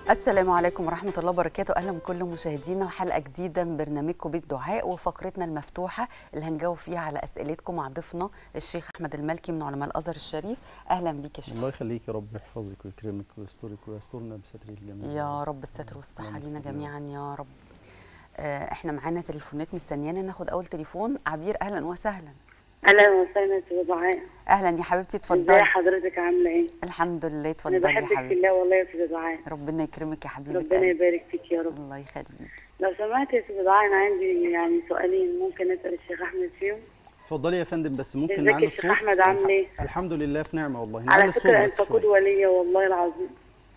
السلام عليكم ورحمة الله وبركاته أهلا بكل مشاهدينا وحلقة جديدة من برنامجكم بيت دعاء وفقرتنا المفتوحة اللي هنجاوب فيها على أسئلتكم مع ضيفنا الشيخ أحمد المالكي من علماء الأزهر الشريف أهلا بيك يا شيخ الله يخليك يا رب يحفظك ويكرمك ويسترك ويسترنا بستره الجميل يا رب الستر والصحة اللهم لينا استر يا جميعا يا رب آه، احنا معانا تليفونات مستنيانا ناخد أول تليفون عبير أهلا وسهلا اهلا وسهلا استاذ دعاء أهلا يا حبيبتي ازي اتفضلي حضرتك عامله ايه الحمد لله انا اتفضلي يا بحبك في حبيبتي الله والله يا استاذ دعاء ربنا يكرمك يا حبيبة ربنا قلبي يبارك فيك يا رب الله يخليك لو سمحت يا استاذ دعاء انا عندي يعني سؤالين ممكن اسال الشيخ احمد فيهم اتفضلي يا فندم بس ممكن ازيك نعلي يا شيخ الصوت أحمد، عامل الح- إيه؟ الحمد لله في نعمه والله على نعلي الصوت فكره بس انت شويه قدوه ليا والله العظيم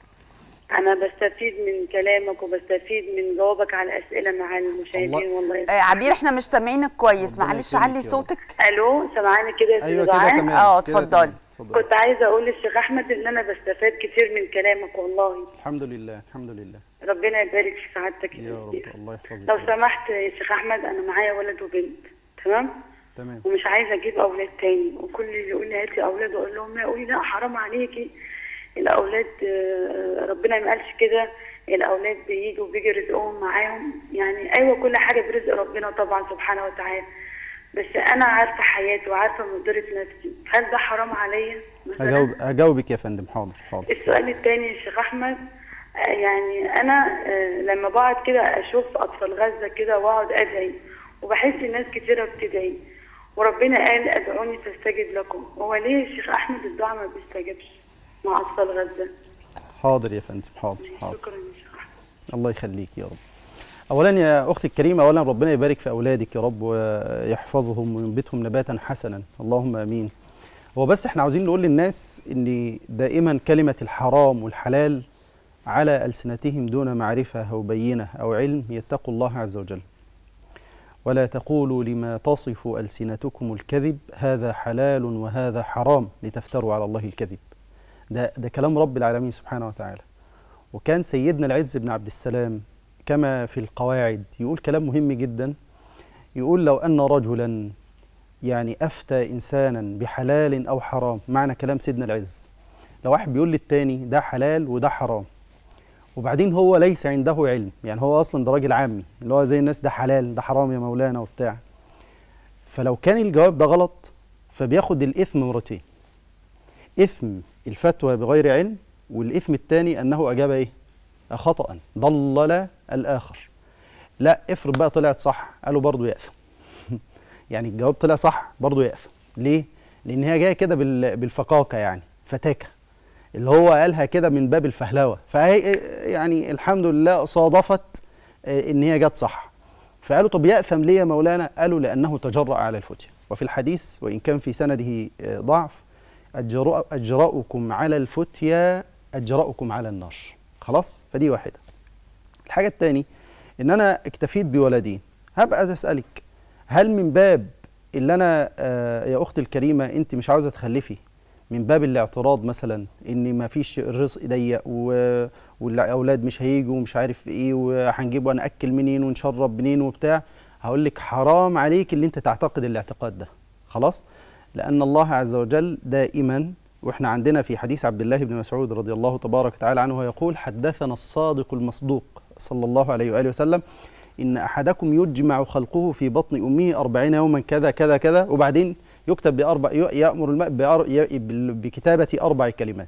انا بستفيد من كلامك وبستفيد من جوابك على الاسئله مع المشاهدين الله- والله يا آه، عبير احنا مش سامعينك كويس ربنا معلش يكرمك علي يا رب. صوتك الو سامعاني كده يا استاذ ايوه كده دعاء تمام آه، كده اتفضلي. تمام. اتفضلي كنت عايزه اقول للشيخ احمد ان انا بستفاد كتير من كلامك والله الحمد لله الحمد لله ربنا يبارك في سعادتك يا رب الله يحفظك لو يا رب. سمحت يا شيخ احمد انا معايا ولد وبنت تمام تمام ومش عايزه اجيب اولاد تاني وكل اللي يقول لي هاتي اولاد اقول لهم لا يقول لي لا حرام عليكي الاولاد آه، ربنا ما قالش كده الاولاد بيجوا وبيجي رزقهم معاهم يعني ايوه كل حاجه برزق ربنا طبعا سبحانه وتعالى بس انا عارفه حياتي وعارفه مقدره نفسي هل ده حرام عليا مثلاً؟ هجاوب هجاوبك يا فندم حاضر حاضر السؤال الثاني يا شيخ احمد آه، يعني انا آه، لما بقعد كده اشوف اطفال غزه كده واقعد ادعي وبحس الناس كتيره بتدعي وربنا قال ادعوني فاستجب لكم هو ليه يا شيخ احمد الدعاء ما بيستجبش مع اطفال غزه حاضر يا فندم حاضر حاضر شكرا يا شيخ احمد الله يخليك يا رب اولا يا اختي الكريمه اولا ربنا يبارك في اولادك يا رب ويحفظهم وينبتهم نباتا حسنا اللهم امين هو بس احنا عاوزين نقول للناس ان دائما كلمه الحرام والحلال على السنتهم دون معرفه او بينه او علم يتقوا الله عز وجل ولا تقولوا لما تصف السنتكم الكذب هذا حلال وهذا حرام لتفتروا على الله الكذب ده ده كلام رب العالمين سبحانه وتعالى وكان سيدنا العز بن عبد السلام كما في القواعد يقول كلام مهم جدا يقول لو أن رجلا يعني أفتى إنسانا بحلال أو حرام معنى كلام سيدنا العز لو واحد بيقول للتاني ده حلال وده حرام وبعدين هو ليس عنده علم يعني هو أصلا ده راجل عامي اللي هو زي الناس ده حلال ده حرام يا مولانا وبتاع فلو كان الجواب ده غلط فبياخد الإثم مرتين إثم الفتوى بغير علم والإثم الثاني أنه أجاب إيه؟ خطأ ضلل الآخر لا افرض بقى طلعت صح قالوا برضه يأثم يعني الجواب طلع صح برضه يأثم ليه؟ لأن هي جاية كده بال- بالفقاقة يعني فتاكة اللي هو قالها كده من باب الفهلوة فهي يعني الحمد لله صادفت آه، إن هي جت صح فقالوا طب يأثم ليه يا مولانا؟ قالوا لأنه تجرأ على الفتية وفي الحديث وإن كان في سنده آه، ضعف أجرأ أجرأكم على الفتيا أجرأكم على النار خلاص فدي واحدة الحاجة التاني إن أنا اكتفيت بولدين هبقى أسألك هل من باب اللي أنا آه يا أختي الكريمة أنت مش عاوزة تخلفي من باب الاعتراض مثلا ان ما فيش الرزق ضيق و... والاولاد مش هيجوا ومش عارف ايه وهنجيب وناكل منين ونشرب منين وبتاع هقول لك حرام عليك اللي انت تعتقد الاعتقاد ده خلاص لان الله عز وجل دائما واحنا عندنا في حديث عبد الله بن مسعود رضي الله تبارك وتعالى عنه يقول حدثنا الصادق المصدوق صلى الله عليه واله وسلم ان احدكم يجمع خلقه في بطن امه أربعين يوما كذا كذا كذا وبعدين يكتب بأربع يأمر الماء بأر- ي- بال- بكتابة أربع كلمات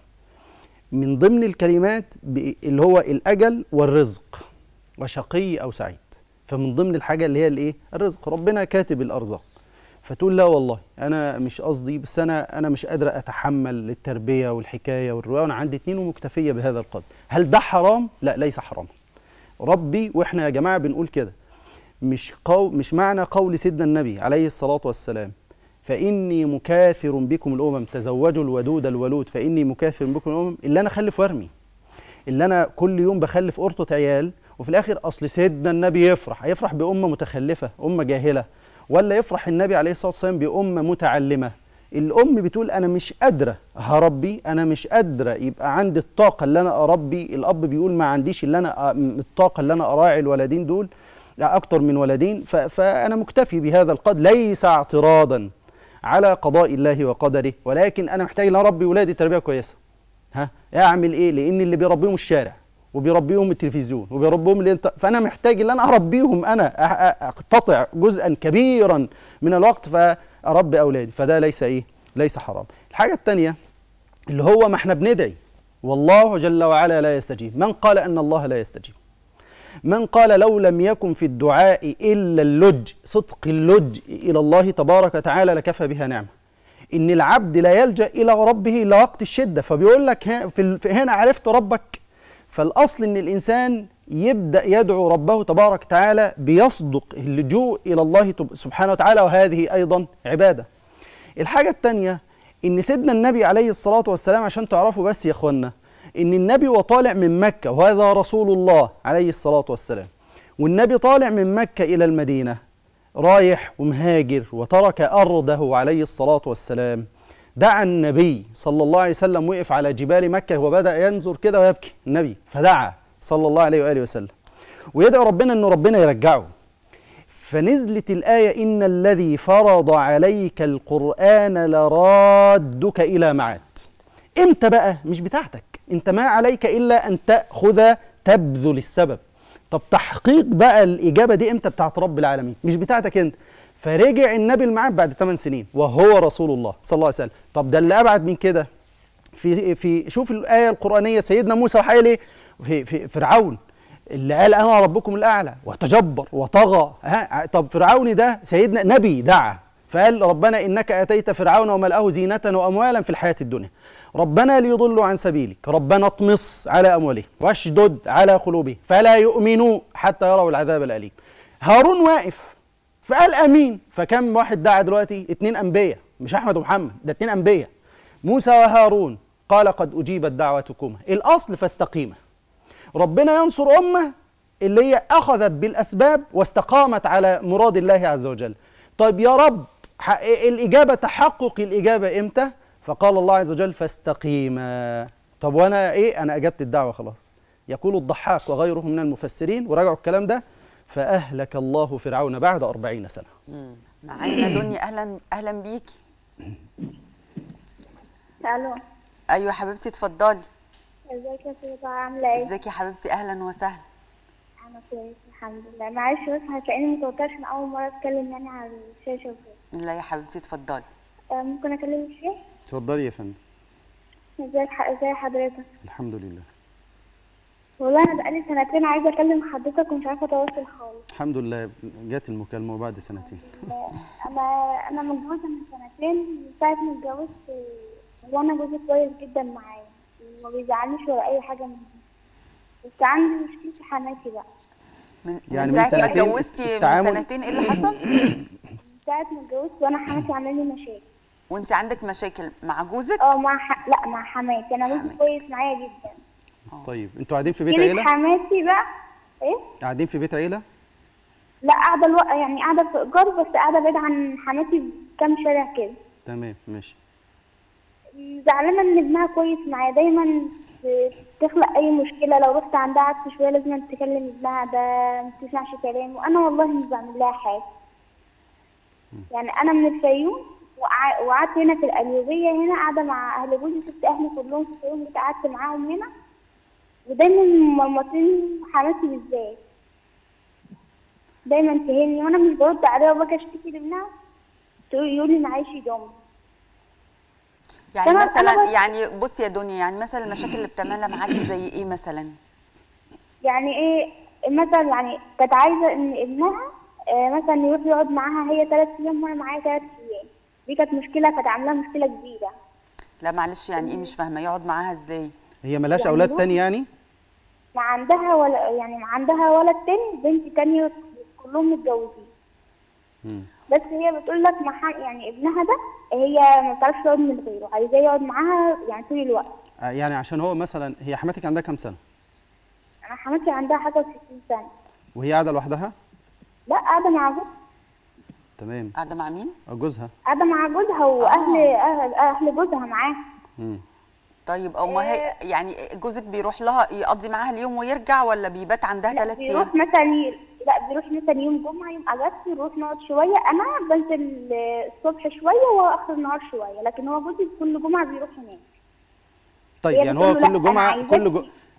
من ضمن الكلمات ب- اللي هو الأجل والرزق وشقي أو سعيد فمن ضمن الحاجة اللي هي الإيه الرزق ربنا كاتب الأرزاق فتقول لا والله أنا مش قصدي بس أنا أنا مش قادرة أتحمل التربية والحكاية والرواية وأنا عندي اتنين ومكتفية بهذا القدر هل ده حرام؟ لا ليس حراما ربي وإحنا يا جماعة بنقول كده مش قو مش معنى قول سيدنا النبي عليه الصلاة والسلام فإني مكاثر بكم الأمم تزوجوا الودود الولود فإني مكاثر بكم الأمم اللي أنا أخلف وأرمي اللي أنا كل يوم بخلف قرطة عيال وفي الآخر أصل سيدنا النبي يفرح هيفرح بأمة متخلفة أمة جاهلة ولا يفرح النبي عليه الصلاة والسلام بأمة متعلمة الأم بتقول أنا مش قادرة هربي أنا مش قادرة يبقى عندي الطاقة اللي أنا أربي الأب بيقول ما عنديش اللي أنا الطاقة اللي أنا أراعي الولدين دول لا أكتر من ولدين ف- فأنا مكتفي بهذا القدر ليس اعتراضا على قضاء الله وقدره ولكن أنا محتاج أن أربي ولادي تربية كويسة ها أعمل إيه لأن اللي بيربيهم الشارع وبيربيهم التلفزيون وبيربيهم الانت... فانا محتاج ان انا اربيهم انا أ- أ- اقتطع جزءا كبيرا من الوقت فاربي اولادي فده ليس ايه ليس حرام الحاجه الثانيه اللي هو ما احنا بندعي والله جل وعلا لا يستجيب من قال ان الله لا يستجيب من قال لو لم يكن في الدعاء الا اللج صدق اللج الى الله تبارك وتعالى لكفى بها نعمه ان العبد لا يلجا الى ربه الا وقت الشده فبيقول لك ها- في ال- في هنا عرفت ربك فالاصل ان الانسان يبدا يدعو ربه تبارك وتعالى بيصدق اللجوء الى الله تب- سبحانه وتعالى وهذه ايضا عباده الحاجه الثانيه ان سيدنا النبي عليه الصلاه والسلام عشان تعرفوا بس يا اخوانا ان النبي وطالع من مكه وهذا رسول الله عليه الصلاه والسلام والنبي طالع من مكه الى المدينه رايح ومهاجر وترك أرضه عليه الصلاة والسلام دعا النبي صلى الله عليه وسلم وقف على جبال مكة وبدأ ينظر كده ويبكي النبي فدعا صلى الله عليه وآله وسلم ويدعو ربنا أنه ربنا يرجعه فنزلت الآية إن الذي فرض عليك القرآن لرادك إلى معاد إمتى بقى مش بتاعتك أنت ما عليك إلا أن تأخذ تبذل السبب طب تحقيق بقى الإجابة دي إمتى بتاعت رب العالمين مش بتاعتك أنت فرجع النبي المعاد بعد 8 سنين وهو رسول الله صلى الله عليه وسلم طب ده اللي أبعد من كده في في شوف الآية القرآنية سيدنا موسى وحال إيه في, في فرعون اللي قال انا ربكم الاعلى وتجبر وطغى ها طب فرعون ده سيدنا نبي دعا فقال ربنا انك اتيت فرعون وملأه زينة واموالا في الحياة الدنيا ربنا ليضلوا عن سبيلك ربنا اطمس على اموالهم واشدد على قلوبهم فلا يؤمنوا حتى يروا العذاب الاليم هارون واقف فقال امين فكم واحد دعا دلوقتي اتنين انبياء مش احمد ومحمد ده اتنين انبياء موسى وهارون قال قد اجيبت دعوتكما الاصل فاستقيما ربنا ينصر أمة اللي هي أخذت بالأسباب واستقامت على مراد الله عز وجل طيب يا رب ح- الإجابة تحقق الإجابة إمتى فقال الله عز وجل فاستقيما طب وأنا إيه أنا أجبت الدعوة خلاص يقول الضحاك وغيره من المفسرين وراجعوا الكلام ده فأهلك الله فرعون بعد أربعين سنة مم. معانا دنيا اهلا اهلا بيكي الو ايوه يا حبيبتي اتفضلي ازيك يا سيدة عاملة ايه؟ ازيك يا حبيبتي اهلا وسهلا انا كويسة الحمد لله معلش بس هتلاقيني متوترة عشان اول مرة اتكلم يعني على الشاشة وكده لا يا حبيبتي اتفضلي آه، ممكن اكلم الشيخ؟ اتفضلي يا فندم ازيك ح- ازي حضرتك؟ الحمد لله والله انا بقالي سنتين عايزة اكلم حضرتك ومش عارفة اتواصل خالص الحمد لله جات المكالمة بعد سنتين آه، انا انا متجوزة من سنتين من ساعة ما اتجوزت آه، وانا جوزي كويس جدا معايا وما بيزعلنيش ولا اي حاجة مني بس عندي مشكلة في حماتي بقى من يعني من من ساعه ما سنتين اتجوزتي من التعامل- سنتين ايه اللي حصل من ساعة ما اتجوزت وانا حماتي عاملة لي مشاكل وانت عندك مشاكل مع جوزك اه مع ح... لا مع حماتي انا جوزي حماتي. كويس معايا جدا طيب انتوا قاعدين في بيت كلمة عيلة حماتي بقى ايه قاعدين في بيت عيلة لا قاعده الو... يعني قاعده في ايجار بس قاعده بعيد عن حماتي بكام شارع كده تمام ماشي زعلانه ان ابنها كويس معايا دايما ب- تخلق اي مشكله لو رحت عندها عكس شويه لازم تكلم ابنها ده ما بتسمعش كلامي وانا والله مش بعمل لها حاجه يعني انا من الفيوم وقع- وقعدت هنا في القليوبيه هنا قاعده مع اهل جوزي سبت اهلي كلهم في الفيوم جيت قعدت معاهم هنا ودايما مرمطين حماتي بالذات دايما تهني وانا مش برد عليها وباجي اشتكي لابنها تقول يقول لي معيش دم يعني تمام، مثلا أنا بس- يعني بصي يا دنيا يعني مثلا المشاكل اللي بتعملها معاكي زي ايه مثلا يعني ايه مثلا يعني كانت عايزه ان ابنها آه، مثلا يروح يقعد معاها هي ثلاث ايام وانا معايا ثلاث ايام دي كانت مشكله كانت عاملاها مشكله كبيره لا معلش يعني ايه مش فاهمه يقعد معاها ازاي هي ملهاش يعني أولاد دول- تاني يعني ما عندها ولا يعني ما عندها ولد تاني بنت تانية كلهم متجوزين مم. بس هي بتقول لك مع يعني ابنها ده هي ما بتعرفش تقعد من غيره عايزاه يقعد معاها يعني طول الوقت آه، يعني عشان هو مثلا هي حماتك عندها كام سنة انا حماتي عندها حاجه و60 سنه وهي قاعدة لوحدها لا قاعده مع جوزها تمام قاعده مع مين آه، جوزها قاعده مع جوزها واهل اهل, أهل جوزها معاها مم. طيب او ما هي يعني جوزك بيروح لها يقضي معاها اليوم ويرجع ولا بيبات عندها لا ثلاث ايام بيروح مثلا ي- لا بيروح مثلا يوم جمعة يوم أجازتي نروح نقعد شوية أنا بنزل الصبح شوية وآخر النهار شوية لكن هو جوزي كل جمعة بيروح هناك طيب هي يعني هو بتقول له كل لا، أنا جمعة عايزاكي. كل جو...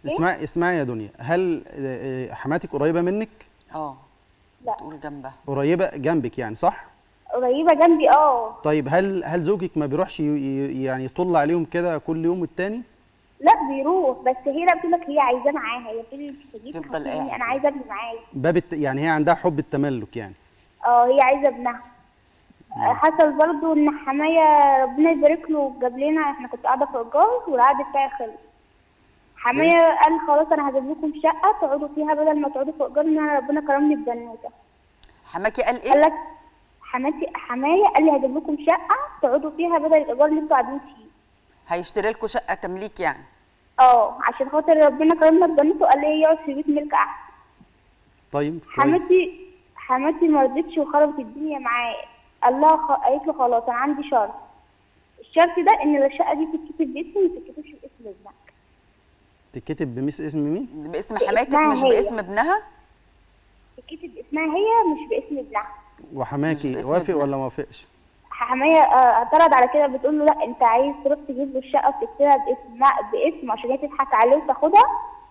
اسمعي اسمعي يا دنيا هل آه، آه، حماتك قريبه منك اه لا. تقول جنبها قريبه جنبك يعني صح قريبه جنبي اه طيب هل هل زوجك ما بيروحش ي- ي- يعني يطل عليهم كده كل يوم والتاني لا بيروح بس هي لا بتقول لك هي عايزاه معاها هي بتقول لي انت تجيبي يفضل خطيبي، قاعد. انا عايزه ابني معايا باب الت... يعني هي عندها حب التملك يعني اه هي عايزه ابنها آه، حصل برضو ان حماية ربنا يبارك له جاب لنا احنا كنت قاعده في ايجار والعقد بتاعي خلص حماية قال خلاص انا هجيب لكم شقه تقعدوا فيها بدل ما تقعدوا في ايجار ان انا ربنا كرمني ببنوته حماكي قال قال ايه لك حماتي حماية قال لي هجيب لكم شقه تقعدوا فيها بدل الايجار اللي انتوا قاعدين فيه هيشتري لكم شقه تمليك يعني اه عشان خاطر ربنا كرمنا ببنوته قال لي يقعد في بيت ملك احسن طيب كويس حماتي حماتي ما رضتش وخربت الدنيا معاه قال لها خ... قالت له خلاص انا عندي شرط الشرط ده ان الشقه دي تتكتب باسمي ما تتكتبش باسم ابنك تتكتب بميس اسم مين باسم حماتك باسمها مش هي. باسم ابنها تتكتب باسمها هي مش باسم ابنها مش وحماكي باسم وافق ابنها. ولا ما وافقش حماية آه، اعترض على كده بتقول له لا انت عايز تروح تجيب له الشقه وتكتبها باسم لا باسم عشان هي تضحك عليه وتاخدها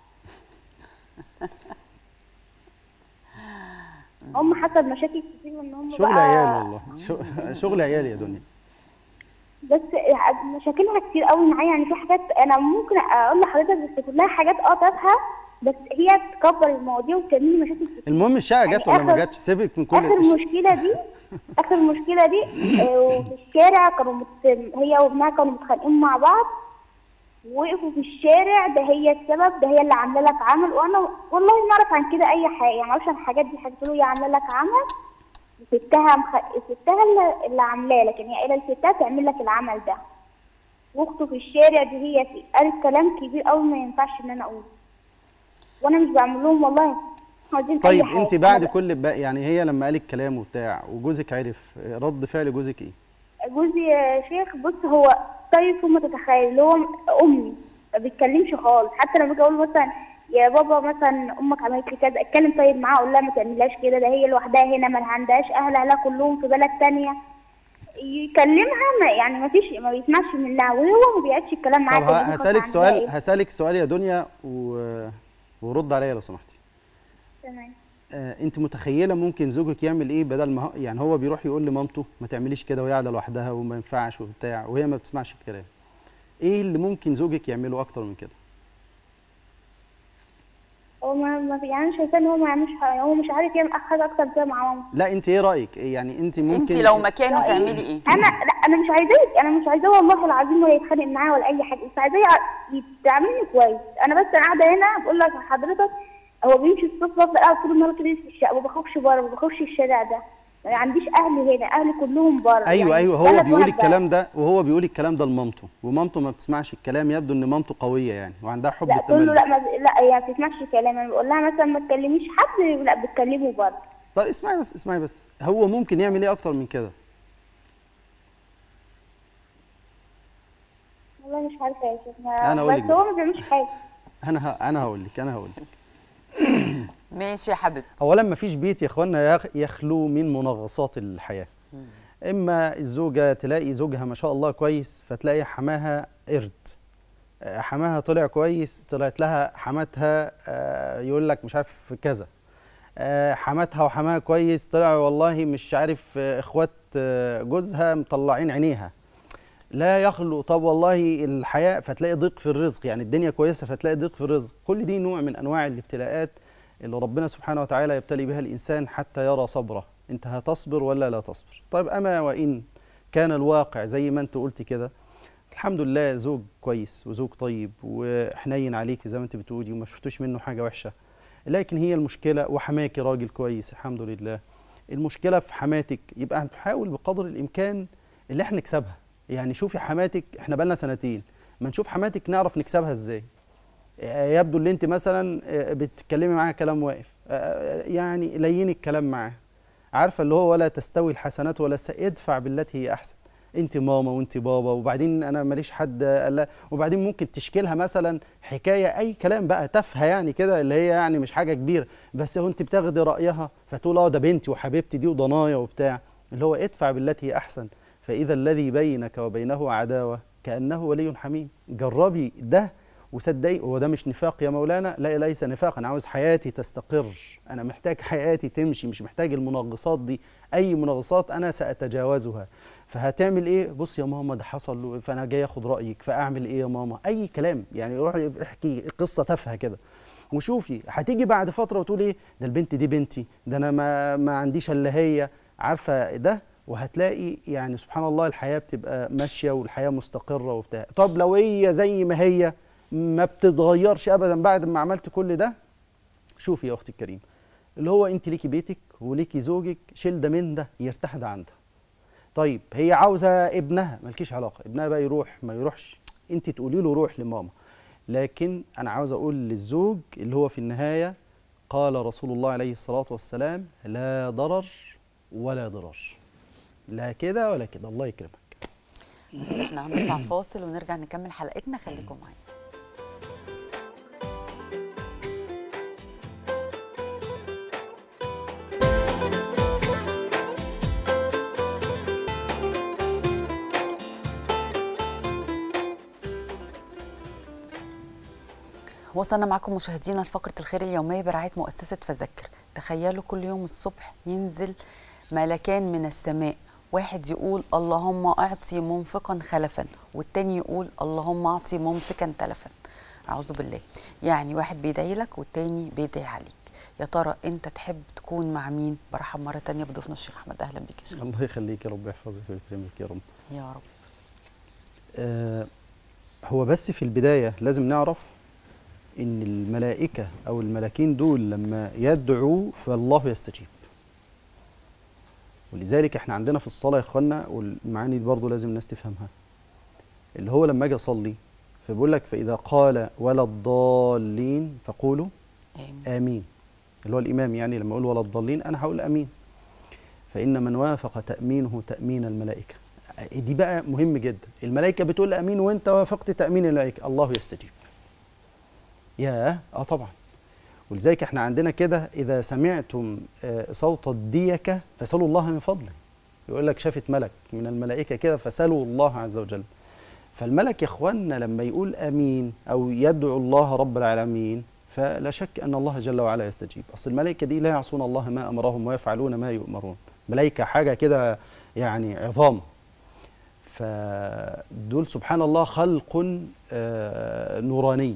هم حصل مشاكل كتير ان هم شغل بقى عيال والله شغ- شغل عيال يا دنيا بس مشاكلها كتير قوي معايا يعني في حاجات انا ممكن اقول لحضرتك بس كلها حاجات اه تافهه بس هي تكبر المواضيع وتعمل لي مشاكل كتير المهم الشقه جت يعني ولا ما آخر- جاتش سيبك من كل اخر الش- مشكله دي اخر مشكله دي آه، وفي الشارع كانوا مت... هي وابنها كانوا متخانقين مع بعض وقفوا في الشارع ده هي السبب ده هي اللي عامله لك عمل وانا والله ما اعرف عن كده اي حاجه ما اعرفش عن الحاجات دي حاجه له هي عامله لك عمل ستها مخ... ستها اللي, اللي عاملاه لكن هي قايله لستها تعمل لك العمل ده واخته في الشارع دي هي في قالت كلام كبير قوي ما ينفعش ان انا اقوله وانا مش بعمل لهم والله عايزين طيب أي حاجة. انت أنا بعد ب- كل بقى يعني هي لما قالت كلام وبتاع وجوزك عرف رد فعل جوزك ايه جوزي يا شيخ بص هو طيب فوق ما تتخيل اللي هو امي ما بيتكلمش خالص حتى لما باجي اقول مثلا يا بابا مثلا امك عملت لي كذا اتكلم طيب معاها اقول لها ما تعملهاش كده ده هي لوحدها هنا ما عندهاش اهل اهلها كلهم في بلد تانية يكلمها ما يعني ما فيش ما بيسمعش منها وهو ما بيعيدش الكلام معاها طب طب ه- دي خاصة هسالك عندها سؤال إيه؟ هسالك سؤال يا دنيا و... ورد عليا لو سمحتي تمام آه انت متخيله ممكن زوجك يعمل ايه بدل ما هو يعني هو بيروح يقول لمامته ما تعمليش كده وهي قاعده لوحدها وما ينفعش وبتاع وهي ما بتسمعش الكلام ايه اللي ممكن زوجك يعمله اكتر من كده هو ما ما في- يعني أنا شايفاه ان هو ما يعملش حاجة، هو مش عارف يعمل حاجه اكتر كده مع ماما لا انت ايه رايك إيه يعني انت ممكن انت لو مكانه لا، تعملي ايه انا لا انا مش عايزاه انا مش عايزاه والله العظيم ولا يتخانق معايا ولا اي حاجه بس عايزاه يع- يتعاملني كويس انا بس انا قاعده هنا بقول لك حضرتك هو بيمشي الصبح بفضل قاعد طول النهار كده في الشقه ما بخرجش بره ما بخرجش الشارع ده ما عنديش اهل هنا اهلي كلهم بره ايوه يعني ايوه هو بلد بيقول واحدة. الكلام ده وهو بيقول الكلام ده لمامته ومامته ما بتسمعش الكلام يبدو ان مامته قويه يعني وعندها حب لا تقول له التملك لا ما لا هي ما بتسمعش كلامي انا بقول لها مثلا ما تكلميش حد لا بتكلمه بره طب اسمعي بس اسمعي بس هو ممكن يعمل ايه اكتر من كده والله مش عارفه يا شيخ ما- أنا أقول بس لك هو ما بيعملش حاجه انا ه... انا هقول لك انا هقول لك ماشي يا حبيبتي اولا ما فيش بيت يا اخوانا يخ- يخلو من منغصات الحياه اما الزوجه تلاقي زوجها ما شاء الله كويس فتلاقي حماها قرد آه، حماها طلع كويس طلعت لها حماتها آه، يقول لك مش عارف كذا آه، حماتها وحماها كويس طلع والله مش عارف آه، اخوات آه، جوزها مطلعين عينيها لا يخلو طب والله الحياة فتلاقي ضيق في الرزق يعني الدنيا كويسة فتلاقي ضيق في الرزق كل دي نوع من أنواع الابتلاءات اللي ربنا سبحانه وتعالى يبتلي بها الإنسان حتى يرى صبره أنت هتصبر ولا لا تصبر طيب أما وإن كان الواقع زي ما أنت قلت كده الحمد لله زوج كويس وزوج طيب وحنين عليك زي ما أنت بتقولي وما شفتوش منه حاجة وحشة لكن هي المشكلة وحماكي راجل كويس الحمد لله المشكلة في حماتك يبقى هنحاول بقدر الإمكان اللي احنا نكسبها يعني شوفي حماتك احنا بقالنا سنتين ما نشوف حماتك نعرف نكسبها ازاي آه، يبدو اللي انت مثلا آه، بتتكلمي معاها كلام واقف آه، يعني ليني الكلام معاها عارفه اللي هو ولا تستوي الحسنات ولا الس- ادفع بالتي هي احسن انت ماما وانت بابا وبعدين انا ماليش حد قال لا وبعدين ممكن تشكي لها مثلا حكايه اي كلام بقى تافهه يعني كده اللي هي يعني مش حاجه كبيره بس هو انت بتاخدي رايها فتقول اه ده بنتي وحبيبتي دي وضنايا وبتاع اللي هو ادفع بالتي هي احسن فاذا الذي بينك وبينه عداوه كانه ولي حميم جربي ده وصدقي هو ده مش نفاق يا مولانا لا ليس نفاق انا عاوز حياتي تستقر انا محتاج حياتي تمشي مش محتاج المنغصات دي اي منغصات انا ساتجاوزها فهتعمل ايه بص يا ماما ده حصل له فانا جاي اخد رايك فاعمل ايه يا ماما اي كلام يعني روحي احكي قصه تافهه كده وشوفي هتيجي بعد فتره وتقول ايه ده البنت دي بنتي ده انا ما ما عنديش الا هي عارفه ده وهتلاقي يعني سبحان الله الحياه بتبقى ماشيه والحياه مستقره وبتاع طب لو هي زي ما هي ما بتتغيرش ابدا بعد ما عملت كل ده شوفي يا اختي الكريمه اللي هو انت ليكي بيتك وليكي زوجك شيل ده من ده يرتاح ده عندها طيب هي عاوزه ابنها مالكيش علاقه ابنها بقى يروح ما يروحش انت تقولي له روح لماما لكن انا عاوز اقول للزوج اللي هو في النهايه قال رسول الله عليه الصلاه والسلام لا ضرر ولا ضرار لا كده ولا كده الله يكرمك احنا هنطلع فاصل ونرجع نكمل حلقتنا خليكم معانا وصلنا معكم مشاهدينا لفقرة الخير اليومية برعاية مؤسسة فذكر تخيلوا كل يوم الصبح ينزل ملكان من السماء واحد يقول اللهم اعطي منفقا خلفا والتاني يقول اللهم اعطي ممسكا تلفا اعوذ بالله يعني واحد بيدعي لك والتاني بيدعي عليك يا ترى انت تحب تكون مع مين برحب مره تانية بضيفنا الشيخ احمد اهلا بك يا شيخ الله يخليك يا رب يحفظك ويكرمك يا رب يا رب آه هو بس في البدايه لازم نعرف ان الملائكه او الملاكين دول لما يدعوا فالله يستجيب ولذلك احنا عندنا في الصلاه يا اخوانا والمعاني دي برضه لازم الناس تفهمها اللي هو لما اجي اصلي فبيقول لك فاذا قال ولا الضالين فقولوا امين امين اللي هو الامام يعني لما اقول ولا الضالين انا هقول امين فان من وافق تامينه تامين الملائكه دي بقى مهم جدا الملائكه بتقول امين وانت وافقت تامين الملائكه الله يستجيب ياه اه طبعا ولذلك احنا عندنا كده اذا سمعتم آه، صوت الديكه فسالوا الله من فضله يقول لك شافت ملك من الملائكه كده فسالوا الله عز وجل فالملك يا اخوانا لما يقول امين او يدعو الله رب العالمين فلا شك ان الله جل وعلا يستجيب اصل الملائكه دي لا يعصون الله ما امرهم ويفعلون ما يؤمرون ملائكه حاجه كده يعني عظام فدول سبحان الله خلق آه، نوراني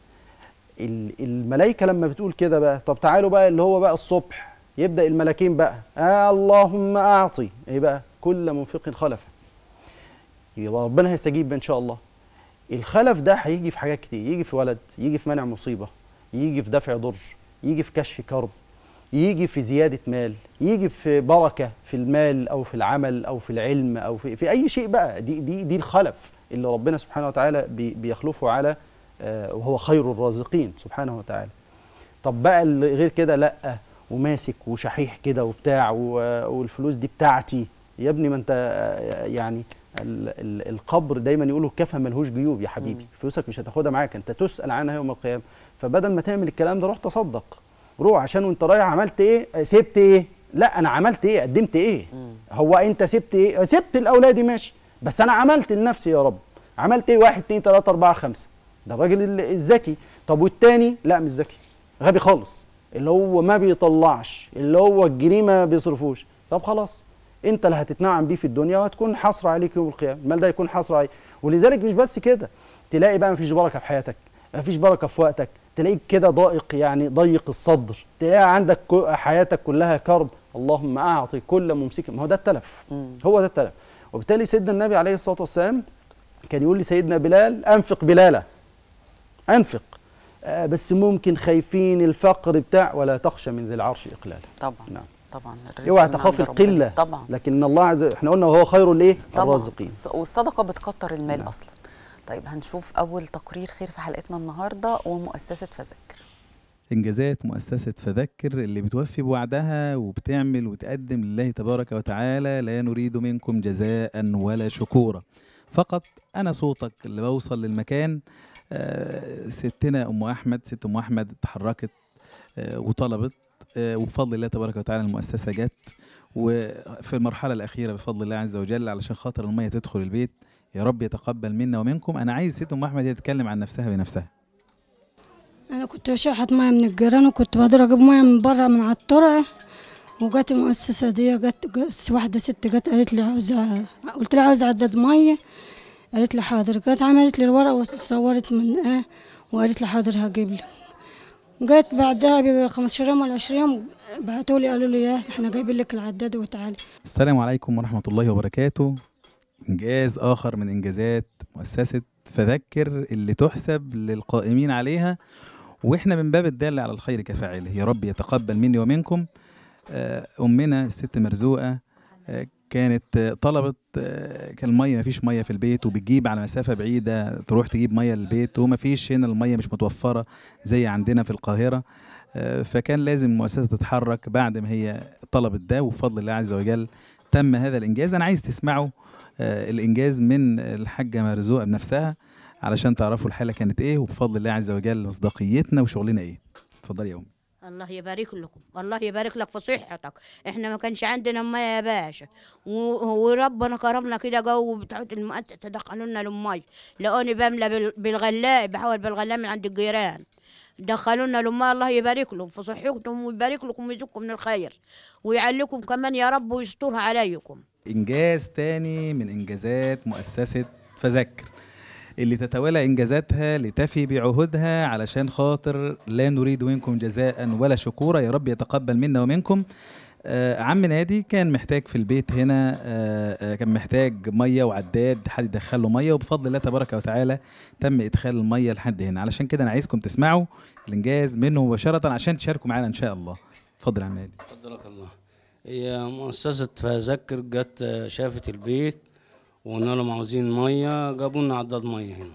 ال- الملائكه لما بتقول كده بقى طب تعالوا بقى اللي هو بقى الصبح يبدا الملاكين بقى آه اللهم اعطي ايه بقى كل منفق خلفا يبقى ربنا هيستجيب ان شاء الله الخلف ده هيجي في حاجات كتير يجي في ولد يجي في منع مصيبه يجي في دفع ضر يجي في كشف كرب يجي في زياده مال يجي في بركه في المال او في العمل او في العلم او في, في اي شيء بقى دي دي دي الخلف اللي ربنا سبحانه وتعالى بي بيخلفه على آه، وهو خير الرازقين سبحانه وتعالى طب بقى اللي غير كده لا وماسك وشحيح كده وبتاع و- والفلوس دي بتاعتي يا ابني ما انت آه، يعني ال- ال- القبر دايما يقولوا كفى ملهوش جيوب يا حبيبي فلوسك مش هتاخدها معاك انت تسال عنها يوم القيامه فبدل ما تعمل الكلام ده روح تصدق روح عشان وانت رايح عملت ايه آه، سبت ايه لا انا عملت ايه قدمت ايه هو انت سبت ايه آه، سبت الاولادي ماشي بس انا عملت لنفسي يا رب عملت ايه واحد اتنين تلاته اربعه خمسه ده الراجل ال- الذكي طب والتاني لا مش ذكي غبي خالص اللي هو ما بيطلعش اللي هو الجنيه ما بيصرفوش طب خلاص انت اللي هتتنعم بيه في الدنيا وهتكون حسره عليك يوم القيامه المال ده يكون حسره عليك ولذلك مش بس كده تلاقي بقى مفيش بركه في حياتك مفيش بركه في وقتك تلاقيك كده ضائق يعني ضيق الصدر تلاقي عندك كو- حياتك كلها كرب اللهم اعطي كل ممسك ما هو ده التلف هو ده التلف وبالتالي سيدنا النبي عليه الصلاه والسلام كان يقول لسيدنا بلال انفق بلاله انفق آه بس ممكن خايفين الفقر بتاع ولا تخشى من ذي العرش اقلالا طبعا نعم. طبعا الرزق اوعى من تخاف عند ربنا. القله طبعا لكن الله عز وجل احنا قلنا وهو خير الايه طبعا الرازقين الص- والصدقه بتكتر المال نعم. اصلا طيب هنشوف اول تقرير خير في حلقتنا النهارده ومؤسسه فذكر إنجازات مؤسسة فذكر اللي بتوفي بوعدها وبتعمل وتقدم لله تبارك وتعالى لا نريد منكم جزاء ولا شكورا فقط أنا صوتك اللي بوصل للمكان آه، ستنا أم أحمد ست أم أحمد اتحركت آه، وطلبت آه، وبفضل الله تبارك وتعالى المؤسسة جت وفي المرحلة الأخيرة بفضل الله عز وجل علشان خاطر المية تدخل البيت يا رب يتقبل منا ومنكم أنا عايز ست أم أحمد هي تتكلم عن نفسها بنفسها انا كنت بشحت ميه من الجيران وكنت بقدر اجيب ميه من بره من على الترع وجت المؤسسه دي جت, جت واحده ست جت قالت لي عاوزه قلت لها عاوزه عداد ميه قالت لي حاضر جت عملت لي الورقه وصورت من ايه وقالت لي حاضر هجيب لك جت بعدها ب 15 يوم ولا 20 يوم بعتوا لي قالوا لي يا احنا جايبين لك العداد وتعالي السلام عليكم ورحمة الله وبركاته إنجاز آخر من إنجازات مؤسسة فذكر اللي تحسب للقائمين عليها وإحنا من باب الدال على الخير كفاعله يا رب يتقبل مني ومنكم آه، أمنا الست مرزوقة آه، كانت آه، طلبت آه، كان المية مفيش مية في البيت وبتجيب على مسافة بعيدة تروح تجيب مية للبيت ومفيش هنا المية مش متوفرة زي عندنا في القاهرة آه، فكان لازم المؤسسة تتحرك بعد ما هي طلبت ده وبفضل الله عز وجل تم هذا الإنجاز أنا عايز تسمعوا آه، الإنجاز من الحاجة مرزوقة بنفسها علشان تعرفوا الحالة كانت إيه وبفضل الله عز وجل مصداقيتنا وشغلنا إيه اتفضلي يا أمي الله يبارك لكم الله يبارك لك في صحتك احنا ما كانش عندنا ميه يا باشا و- وربنا كرمنا كده جو بتاعت المؤسسه دخلوا لنا المي لقوني بملى بال- بالغلاء بحاول بالغلاء من عند الجيران دخلوا لنا الماء الله يبارك لهم في صحتكم ويبارك لكم ويزكم من الخير ويعليكم كمان يا رب ويسترها عليكم إنجاز تاني من إنجازات مؤسسة فذكر اللي تتوالى إنجازاتها لتفي بعهودها علشان خاطر لا نريد منكم جزاء ولا شكورا يا رب يتقبل منا ومنكم آه عم نادي كان محتاج في البيت هنا آه آه كان محتاج ميه وعداد حد يدخل له ميه وبفضل الله تبارك وتعالى تم ادخال الميه لحد هنا علشان كده انا عايزكم تسمعوا الانجاز منه مباشره عشان تشاركوا معانا ان شاء الله اتفضل يا عم نادي قدرك الله هي مؤسسة فذكر جت شافت البيت وقلنا لهم عاوزين مية جابوا لنا عداد مية هنا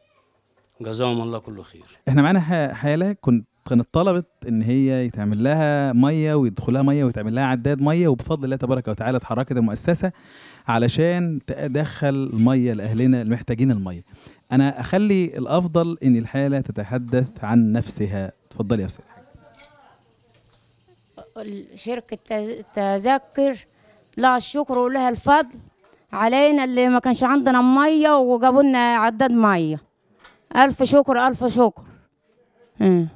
جزاهم الله كل خير احنا معانا ح- حاله كنت كانت طلبت ان هي يتعمل لها ميه ويدخل لها ميه ويتعمل لها عداد ميه وبفضل الله تبارك وتعالى اتحركت المؤسسه علشان تدخل ميه لاهلنا المحتاجين الميه انا اخلي الافضل ان الحاله تتحدث عن نفسها اتفضلي يا استاذ شركة تز- تذكر لها الشكر ولها الفضل علينا اللي ما كانش عندنا مية وجابوا لنا عداد مية ألف شكر ألف شكر آه.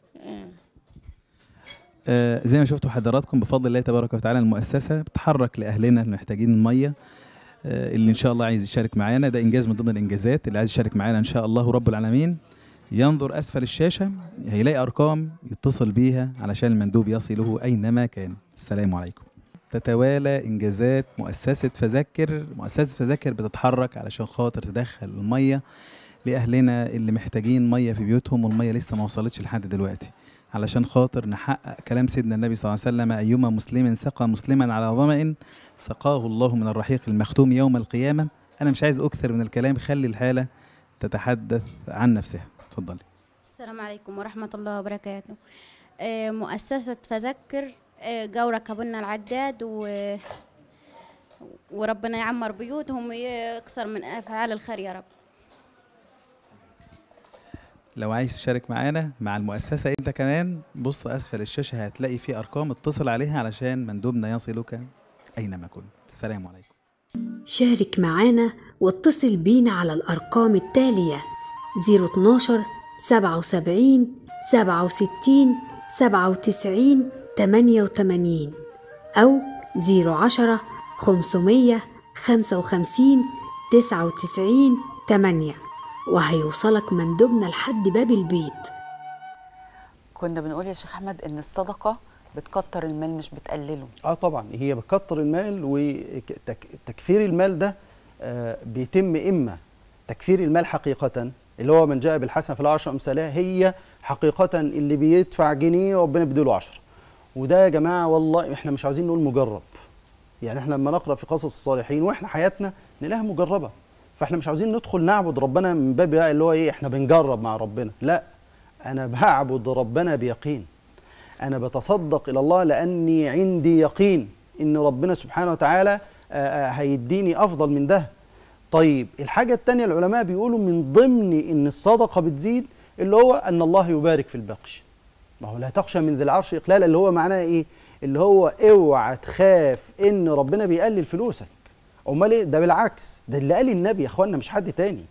آه، زي ما شفتوا حضراتكم بفضل الله تبارك وتعالى المؤسسه بتحرك لاهلنا المحتاجين الميه آه، اللي ان شاء الله عايز يشارك معانا ده انجاز من ضمن الانجازات اللي عايز يشارك معانا ان شاء الله رب العالمين ينظر اسفل الشاشه هيلاقي ارقام يتصل بيها علشان المندوب يصله اينما كان السلام عليكم تتوالى انجازات مؤسسه فذكر مؤسسه فذكر بتتحرك علشان خاطر تدخل الميه لاهلنا اللي محتاجين ميه في بيوتهم والميه لسه ما وصلتش لحد دلوقتي علشان خاطر نحقق كلام سيدنا النبي صلى الله عليه وسلم أيما مسلم سقى مسلما على ظمأ سقاه الله من الرحيق المختوم يوم القيامة أنا مش عايز أكثر من الكلام خلي الحالة تتحدث عن نفسها اتفضلي السلام عليكم ورحمة الله وبركاته آه، مؤسسة فذكر آه، جو ركبوا لنا العداد و وربنا يعمر بيوتهم ويكثر من أفعال الخير يا رب لو عايز تشارك معانا مع المؤسسة أنت كمان بص أسفل الشاشة هتلاقي فيه أرقام اتصل عليها علشان مندوبنا يصلك أينما كنت السلام عليكم شارك معانا واتصل بينا على الأرقام التالية 012 77 67 97 88 أو 010 500 55 99 8 وهيوصلك مندوبنا لحد باب البيت كنا بنقول يا شيخ احمد ان الصدقه بتكتر المال مش بتقلله اه طبعا هي بتكتر المال وتكثير المال ده آه، بيتم اما تكثير المال حقيقه اللي هو من جاء بالحسنه فله عشر امثالها هي حقيقه اللي بيدفع جنيه وربنا بيديله 10 وده يا جماعه والله احنا مش عاوزين نقول مجرب يعني احنا لما نقرا في قصص الصالحين واحنا حياتنا نلاقيها مجربه فاحنا مش عاوزين ندخل نعبد ربنا من باب بقى اللي هو ايه احنا بنجرب مع ربنا لا انا بعبد ربنا بيقين انا بتصدق الى الله لاني عندي يقين ان ربنا سبحانه وتعالى آه، آه، هيديني افضل من ده طيب الحاجه الثانيه العلماء بيقولوا من ضمن ان الصدقه بتزيد اللي هو ان الله يبارك في الباقي ما هو لا تخشى من ذي العرش اقلالا اللي هو معناه ايه اللي هو اوعى تخاف ان ربنا بيقلل فلوسك امال ايه ده بالعكس ده اللي قال النبي يا اخوانا مش حد تاني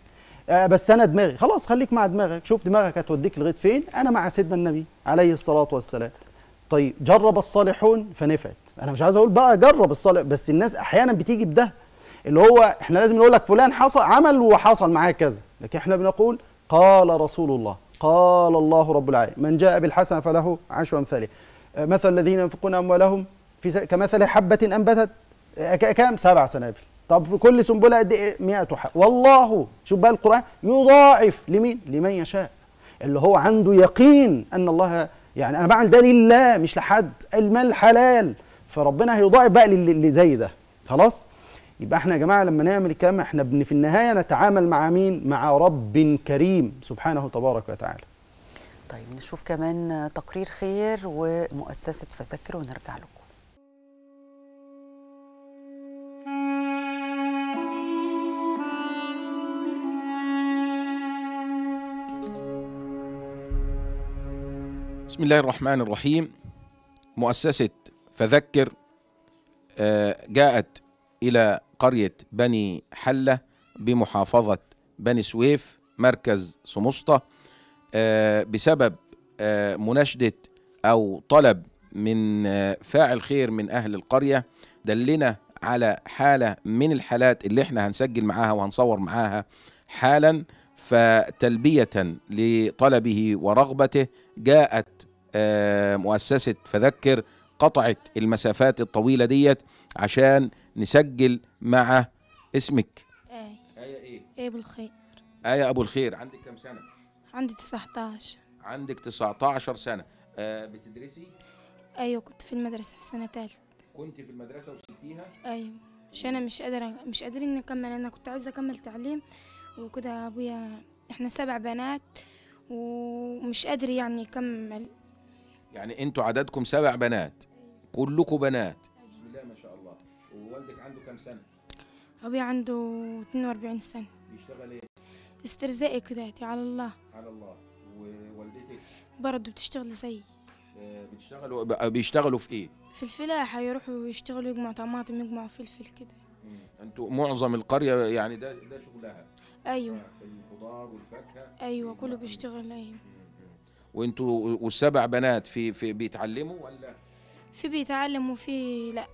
آه بس انا دماغي خلاص خليك مع دماغك شوف دماغك هتوديك لغايه فين انا مع سيدنا النبي عليه الصلاه والسلام طيب جرب الصالحون فنفعت انا مش عايز اقول بقى جرب الصالح بس الناس احيانا بتيجي بده اللي هو احنا لازم نقول لك فلان حصل عمل وحصل معاه كذا لكن احنا بنقول قال رسول الله قال الله رب العالمين من جاء بالحسنه فله عشر امثاله آه، مثل الذين ينفقون اموالهم في س- كمثل حبه انبتت آه، ك- كام سبع سنابل طب في كل سنبله قد ايه 100 حب والله شوف بقى القران يضاعف لمين لمن يشاء اللي هو عنده يقين ان الله يعني انا بعمل ده لله مش لحد المال حلال فربنا هيضاعف بقى للي اللي زي ده خلاص يبقى احنا يا جماعه لما نعمل الكلام احنا بن في النهايه نتعامل مع مين مع رب كريم سبحانه تبارك وتعالى طيب نشوف كمان تقرير خير ومؤسسه فذكر ونرجع لكم بسم الله الرحمن الرحيم مؤسسة فذكر آه، جاءت إلى قرية بني حلة بمحافظة بني سويف مركز سمسطة آه، بسبب آه، مناشدة أو طلب من آه، فاعل خير من أهل القرية دلنا على حالة من الحالات اللي احنا هنسجل معاها وهنصور معاها حالا فتلبية لطلبه ورغبته جاءت آه، مؤسسة فذكر قطعت المسافات الطويلة ديت عشان نسجل مع اسمك ايه آية ايه؟ ايه بالخير آية أبو الخير عندك كم سنة؟ عندي 19 عندك 19 سنة آه بتدرسي؟ ايوه كنت في المدرسة في سنة تالتة كنت في المدرسة وسبتيها؟ ايوه عشان انا مش قادرة مش قادرين نكمل انا كنت عاوزة اكمل تعليم وكده ابويا احنا سبع بنات ومش قادر يعني يكمل يعني انتوا عددكم سبع بنات كلكم بنات بسم الله ما شاء الله ووالدك عنده كم سنة؟ ابويا عنده 42 سنة بيشتغل ايه؟ استرزاقي كده على الله على الله ووالدتك برضه بتشتغل زي آه، بتشتغلوا ب- بيشتغلوا في ايه؟ في الفلاحة يروحوا يشتغلوا يجمعوا طماطم يجمعوا فلفل كده انتوا معظم القرية يعني ده ده شغلها ايوه في الخضار والفاكهة ايوه كله بيشتغل ايوه وانتوا والسبع بنات في في بيتعلموا ولا؟ في بيتعلم وفي لا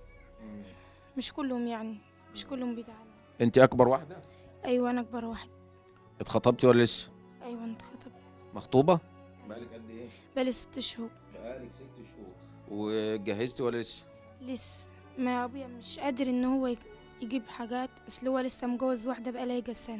مش كلهم يعني مش كلهم بيتعلموا انت اكبر واحدة؟ ايوه انا اكبر واحد اتخطبتي ولا لسه؟ ايوه انا اتخطب مخطوبة؟ بقالك قد ايه؟ بقالي ست شهور بقالك ست شهور وجهزتي ولا لسه؟ لسه ما ابويا مش قادر ان هو يك- يجيب حاجات اصل هو لسه مجوز واحده بقالها يجي سنه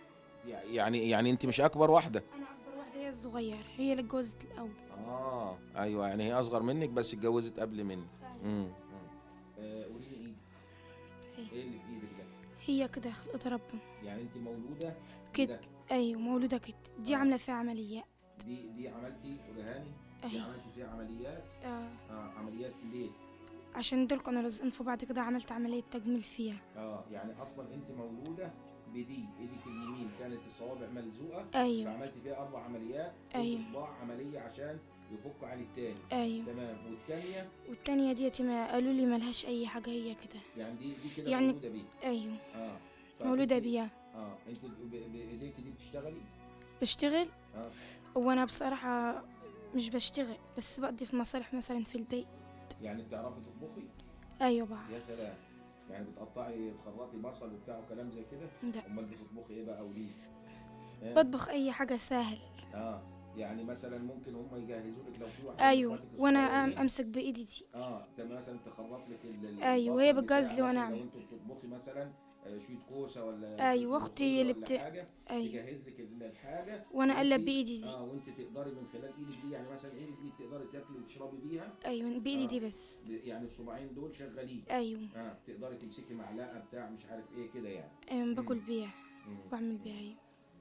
يعني يعني انت مش اكبر واحده انا اكبر واحده هي الصغيره هي اللي اتجوزت الاول اه ايوه يعني هي اصغر منك بس اتجوزت قبل منك امم آه، قولي لي ايدك ايه اللي في ايدك ده هي كده خلقت ربنا يعني انت مولوده كده ايوه مولوده كده دي عامله فيها عمليات دي دي عملتي ورهاني دي أيوة. عملتي فيها عمليات آه. اه عمليات ليه عشان دول كانوا لازقين في بعض كده عملت عمليه تجميل فيها اه يعني اصلا انت مولوده بدي ايدك اليمين كانت الصوابع ملزوقه أيوة. فعملتي فيها اربع عمليات أيوة. كل صباع عمليه عشان يفك عن التاني أيوة. تمام والتانيه والتانية ديتي ما قالوا لي ملهاش اي حاجه هي كده يعني دي دي كده يعني مولوده بيه ايوه اه طب مولوده انت- بيها اه انت ب- ب- بايديك دي بتشتغلي بشتغل اه وانا بصراحه مش بشتغل بس بقضي في مصالح مثلا في البيت يعني بتعرفي تطبخي ايوه بقى يا سلام يعني بتقطعي تخرطي بصل وبتاع وكلام زي كده لا. امال بتطبخي ايه بقى وليه آه. بطبخ اي حاجه سهل اه يعني مثلا ممكن هم يجهزوا لك لو في واحد ايوه اخواتك وانا الصغيرين. أم- امسك بايدي دي اه تمام مثلا تخرط لك ال- ال- أيوة، البصل وهي بتاع بتجهز لي وأنا مثلاً لو أعمل. انتوا بتطبخي مثلا آه، شويه كوسه ولا أيوة، شوية أختي رز اللي ولا بت- حاجه أيوة. تجهز لك ال- الحاجه وأنا أقلب وإنتي- بإيدي دي. اه وانت تقدري من خلال ايدك دي يعني مثلا ايدك دي بتقدري تاكلي وتشربي بيها ايوه بايدي آه. دي بس ب- يعني الصباعين دول شغالين أيوة. اه تقدري تمسكي معلقه بتاع مش عارف ايه كده يعني أم باكل بيها مم. بعمل بيها ايوه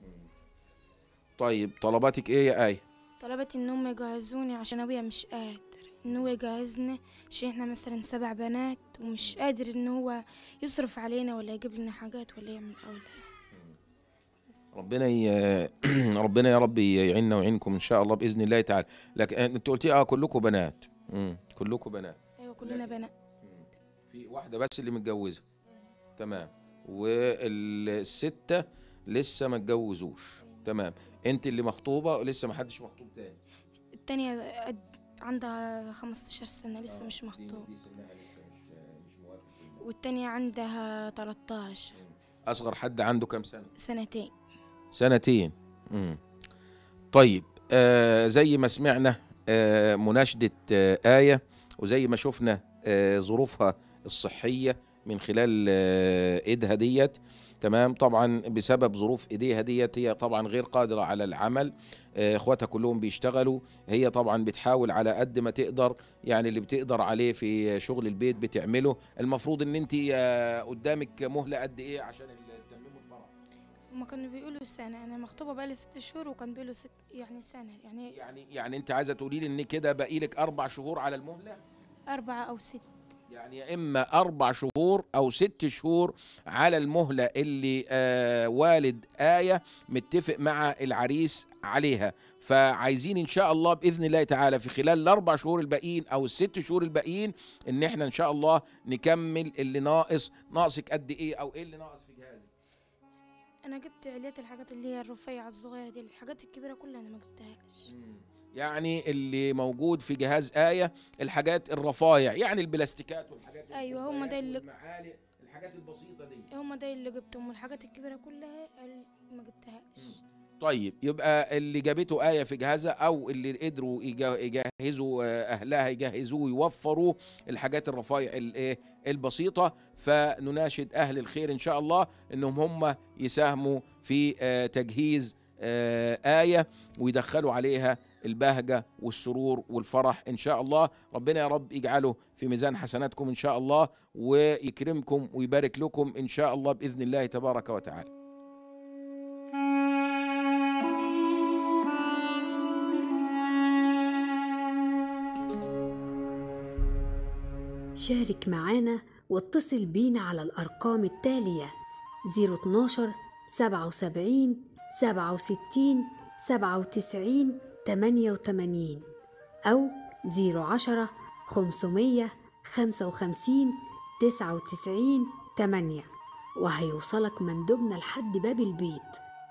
طيب طلباتك ايه يا ايه طلبت ان هم يجهزوني عشان ابويا مش قادر ان هو يجهزنا عشان احنا مثلا سبع بنات ومش قادر ان هو يصرف علينا ولا يجيب لنا حاجات ولا يعمل ولا ربنا ي... ربنا يا رب يعيننا ويعينكم ان شاء الله باذن الله تعالى لكن انت قلتي اه كلكم بنات امم كلكم بنات ايوه كلنا بنات في واحده بس اللي متجوزه تمام والسته لسه ما اتجوزوش تمام انت اللي مخطوبه ولسه ما حدش مخطوب تاني التانية قد- عندها 15 سنة لسه مش مخطوب والتانية عندها 13 اصغر حد عنده كام سنه سنتين سنتين مم. طيب آه زي ما سمعنا آه مناشدة آه آية وزي ما شفنا آه ظروفها الصحية من خلال آه ايدها ديت تمام طبعا بسبب ظروف ايديها ديت هي طبعا غير قادرة على العمل آه، اخواتها كلهم بيشتغلوا هي طبعا بتحاول على قد ما تقدر يعني اللي بتقدر عليه في شغل البيت بتعمله المفروض ان انت آه، قدامك مهلة قد ايه عشان ال- تتمموا الفرح هما كانوا بيقولوا سنة أنا مخطوبة بقالي ست شهور وكان بيقولوا ست يعني سنة يعني يعني يعني انت عايزه تقولي لي ان كده باقي لك اربع شهور على المهله أربعة أو ست يعني يا اما اربع شهور او ست شهور على المهله اللي آه والد ايه متفق مع العريس عليها فعايزين ان شاء الله باذن الله تعالى في خلال الاربع شهور الباقيين او الست شهور الباقيين ان احنا ان شاء الله نكمل اللي ناقص ناقصك قد ايه او ايه اللي ناقص في جهازك أنا جبت عليات الحاجات اللي هي الرفيعة الصغيرة دي الحاجات الكبيرة كلها أنا ما جبتهاش يعني اللي موجود في جهاز آية الحاجات الرفايع يعني البلاستيكات والحاجات أيوة هما ده اللي المعالق الحاجات البسيطة دي هما ده اللي جبتهم والحاجات الكبيرة كلها ال- ما جبتهاش طيب يبقى اللي جابته آية في جهازها أو اللي قدروا يجا- يجهزوا آه، أهلها يجهزوه يوفروا الحاجات الرفايع الإيه البسيطة فنناشد أهل الخير إن شاء الله إنهم هم يساهموا في آه، تجهيز آه، آية ويدخلوا عليها البهجة والسرور والفرح إن شاء الله ربنا يا رب يجعله في ميزان حسناتكم إن شاء الله ويكرمكم ويبارك لكم إن شاء الله بإذن الله تبارك وتعالى شارك معانا واتصل بينا على الأرقام التالية 012 77 67 97 88 أو 010 500 55 99 8 وهيوصلك مندوبنا لحد باب البيت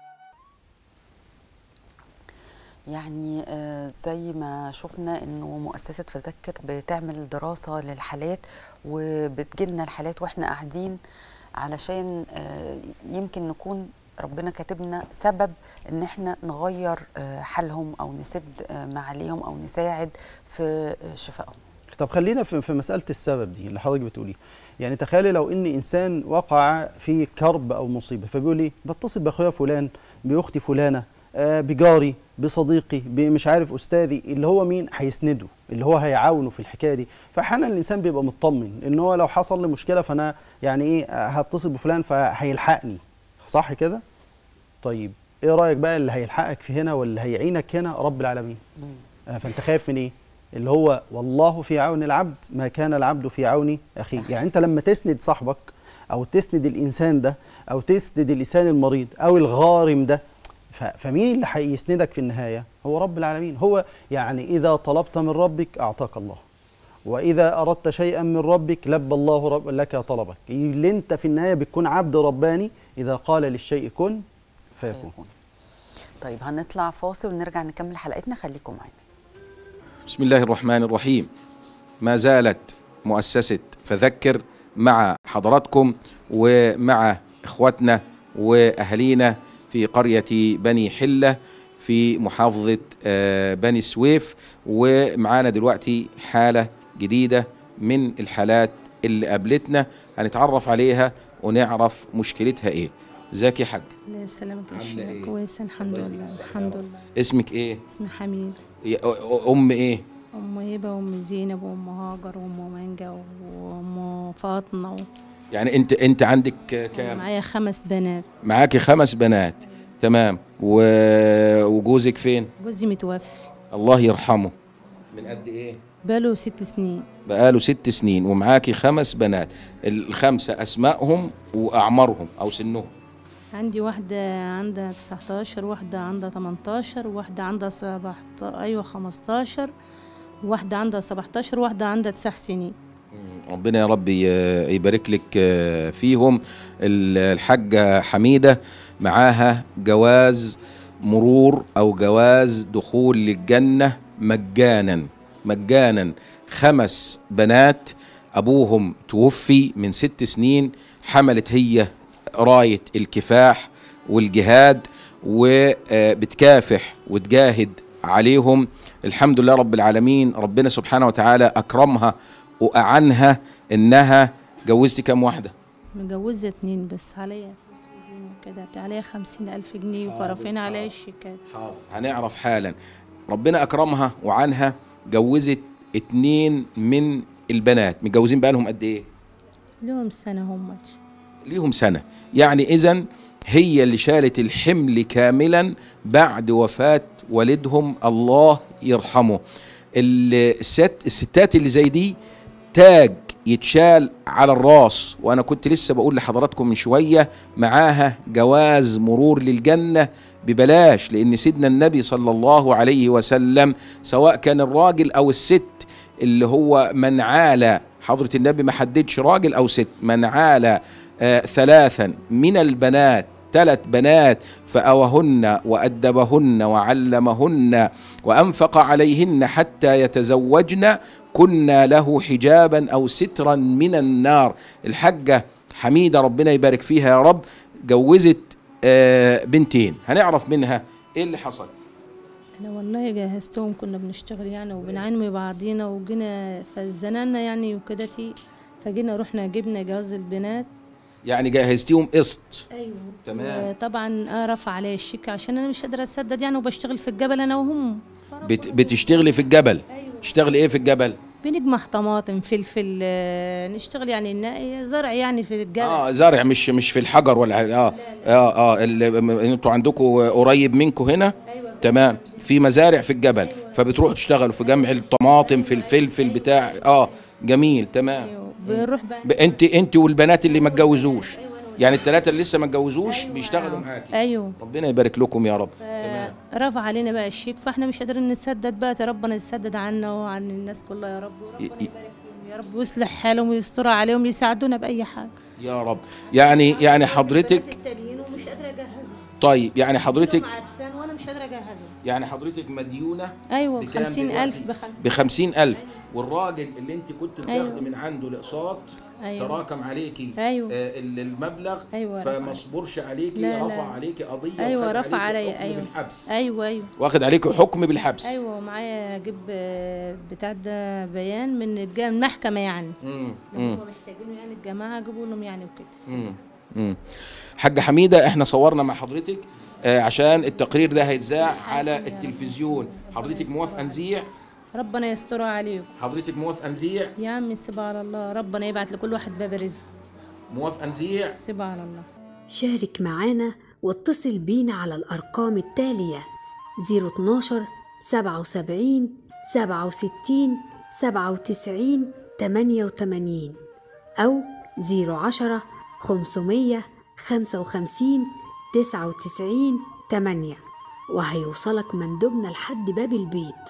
يعني آه، زي ما شفنا انه مؤسسه فذكر بتعمل دراسه للحالات وبتجيلنا الحالات واحنا قاعدين علشان آه، يمكن نكون ربنا كاتبنا سبب ان احنا نغير آه، حالهم او نسد آه، معاليهم او نساعد في آه، شفائهم طب خلينا في في مساله السبب دي اللي حضرتك بتقوليه يعني تخيلي لو ان انسان وقع في كرب او مصيبه فبيقول ايه بتصل باخويا فلان باختي فلانه آه، بجاري بصديقي مش عارف استاذي اللي هو مين هيسنده اللي هو هيعاونه في الحكايه دي فاحيانا الانسان بيبقى مطمن ان هو لو حصل لي مشكله فانا يعني ايه آه، هتصل بفلان فهيلحقني صح كده طيب ايه رايك بقى اللي هيلحقك في هنا واللي هيعينك هنا رب العالمين آه، فانت خايف من ايه اللي هو والله في عون العبد ما كان العبد في عون اخيه يعني انت لما تسند صاحبك او تسند الانسان ده او تسند الانسان المريض او الغارم ده ف- فمين اللي هيسندك في النهايه هو رب العالمين هو يعني اذا طلبت من ربك اعطاك الله واذا اردت شيئا من ربك لبى الله رب لك طلبك اللي انت في النهايه بتكون عبد رباني اذا قال للشيء كن فيكون طيب هنطلع فاصل ونرجع نكمل حلقتنا خليكم معانا بسم الله الرحمن الرحيم ما زالت مؤسسة فذكر مع حضراتكم ومع إخواتنا وأهلينا في قرية بني حلة في محافظة آه، بني سويف ومعانا دلوقتي حالة جديدة من الحالات اللي قابلتنا هنتعرف عليها ونعرف مشكلتها ايه ازيك يا حاج الله يسلمك يا عاملة شيخ إيه؟ كويسة الحمد لله الحمد لله اسمك ايه اسمي حميد يا- أ- ام ايه أم هبة وأم زينب وأم هاجر وأم مانجا وأم فاطمة و... يعني انت انت عندك كام معايا خمس بنات معاكي خمس بنات تمام و... وجوزك فين جوزي متوفي الله يرحمه من قد ايه بقاله ست سنين بقاله ست سنين ومعاكي خمس بنات الخمسة أسمائهم وأعمارهم أو سنهم عندي واحدة عندها 19 واحدة عندها 18 واحدة عندها 17 أيوة 15 واحدة عندها 17 واحدة عندها تسع سنين ربنا يا رب ي- يبارك لك آه، فيهم ال- الحاجة حميدة معاها جواز مرور أو جواز دخول للجنة مجانا مجانا خمس بنات أبوهم توفي من ست سنين حملت هي راية الكفاح والجهاد وبتكافح وتجاهد عليهم الحمد لله رب العالمين ربنا سبحانه وتعالى أكرمها وأعنها إنها جوزتي كام واحدة مجوزة اتنين بس عليا فلوس ودين وكده عليا خمسين ألف جنيه وفرفين عليا الشيكات هنعرف حالا ربنا أكرمها وعنها جوزت اتنين من البنات متجوزين بقالهم قد إيه لهم سنة هم ليهم سنة يعني إذا هي اللي شالت الحمل كاملا بعد وفاة والدهم الله يرحمه الست الستات اللي زي دي تاج يتشال على الراس وانا كنت لسه بقول لحضراتكم من شويه معاها جواز مرور للجنه ببلاش لان سيدنا النبي صلى الله عليه وسلم سواء كان الراجل او الست اللي هو من عال حضرة النبي ما حددش راجل أو ست من عال آه ثلاثا من البنات ثلاث بنات فأوهن وأدبهن وعلمهن وأنفق عليهن حتى يتزوجن كنا له حجابا أو سترا من النار الحجة حميدة ربنا يبارك فيها يا رب جوزت آه بنتين هنعرف منها إيه اللي حصل انا والله جهزتهم كنا بنشتغل يعني وبنعين من بعضينا وجينا فزننا يعني وكدتي فجينا رحنا جبنا جواز البنات يعني جهزتيهم قسط ايوه تمام طبعا آه رفع عليا الشيك عشان انا مش قادره اسدد يعني وبشتغل في الجبل انا وهم بت بتشتغلي في الجبل تشتغلي ايه في الجبل بنجمع طماطم فلفل آه، نشتغل يعني نا- زرع يعني في الجبل اه زرع مش مش في الحجر ولا حاجه اه اه اه ال- م- انتوا عندكم قريب منكم هنا تمام في مزارع في الجبل فبتروحوا تشتغلوا في جمع الطماطم في الفلفل بتاع اه جميل تمام بنروح بقى ب- انت انت والبنات اللي ما اتجوزوش يعني الثلاثه اللي لسه ما اتجوزوش بيشتغلوا معاكي ايوه ربنا يبارك لكم يا رب رفع علينا بقى الشيك فاحنا مش قادرين نسدد بقى يا ربنا يسدد عنا وعن الناس كلها يا رب وربنا ي- ي- يبارك فيهم يا رب ويصلح حالهم ويستر عليهم يساعدونا باي حاجه يا رب يعني يعني حضرتك البنات التانيين ومش قادره اجهزهم طيب يعني حضرتك كلهم عرسان وانا مش قادره اجهزهم يعني حضرتك مديونه ايوه بكام بخمسين ألف دلوقتي؟ بخمسين بخمسين ألف والراجل اللي انت كنت أيوة. بتاخدي من عنده الاقساط أيوة. تراكم عليكي أيوة. آه ال- المبلغ أيوة، فما رفع. صبرش عليكي لا، لا. رفع عليكي قضيه ايوه وخد رفع عليكي عليا حكم ايوه بالحبس ايوه ايوه واخد عليكي حكم بالحبس ايوه ومعايا اجيب آه، بتاع ده بيان من الج- المحكمه يعني مم. لو مم. هم محتاجينه يعني الجماعه اجيبوا لهم يعني وكده مم. مم. حاجة حميدة احنا صورنا مع حضرتك آه عشان التقرير ده هيتذاع على التلفزيون حضرتك موافقة نذيع ربنا يسترها عليكم حضرتك موافقة نذيع يا عمي سيبها على الله ربنا يبعت لكل واحد باب رزق موافقة نذيع سيبها على الله شارك معانا واتصل بينا على الأرقام التالية 012 77 67 97 88 أو 010 500 55 99 8 وهيوصلك مندوبنا لحد باب البيت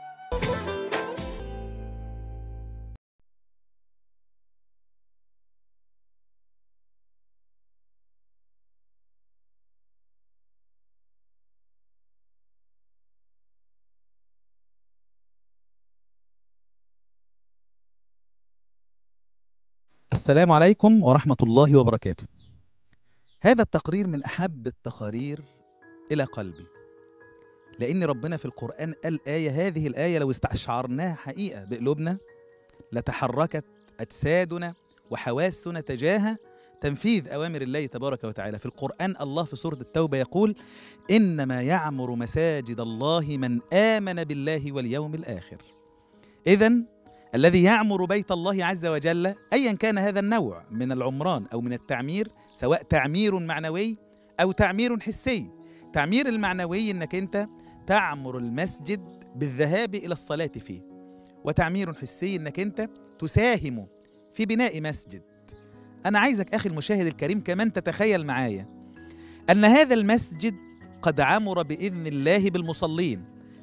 السلام عليكم ورحمة الله وبركاته. هذا التقرير من أحب التقارير إلى قلبي. لأن ربنا في القرآن قال آية هذه الآية لو استشعرناها حقيقة بقلوبنا لتحركت أجسادنا وحواسنا تجاه تنفيذ أوامر الله تبارك وتعالى. في القرآن الله في سورة التوبة يقول: إنما يعمر مساجد الله من آمن بالله واليوم الآخر. إذا الذي يعمر بيت الله عز وجل ايا كان هذا النوع من العمران او من التعمير سواء تعمير معنوي او تعمير حسي تعمير المعنوي انك انت تعمر المسجد بالذهاب الى الصلاه فيه وتعمير حسي انك انت تساهم في بناء مسجد انا عايزك اخي المشاهد الكريم كمان تتخيل معايا ان هذا المسجد قد عمر باذن الله بالمصلين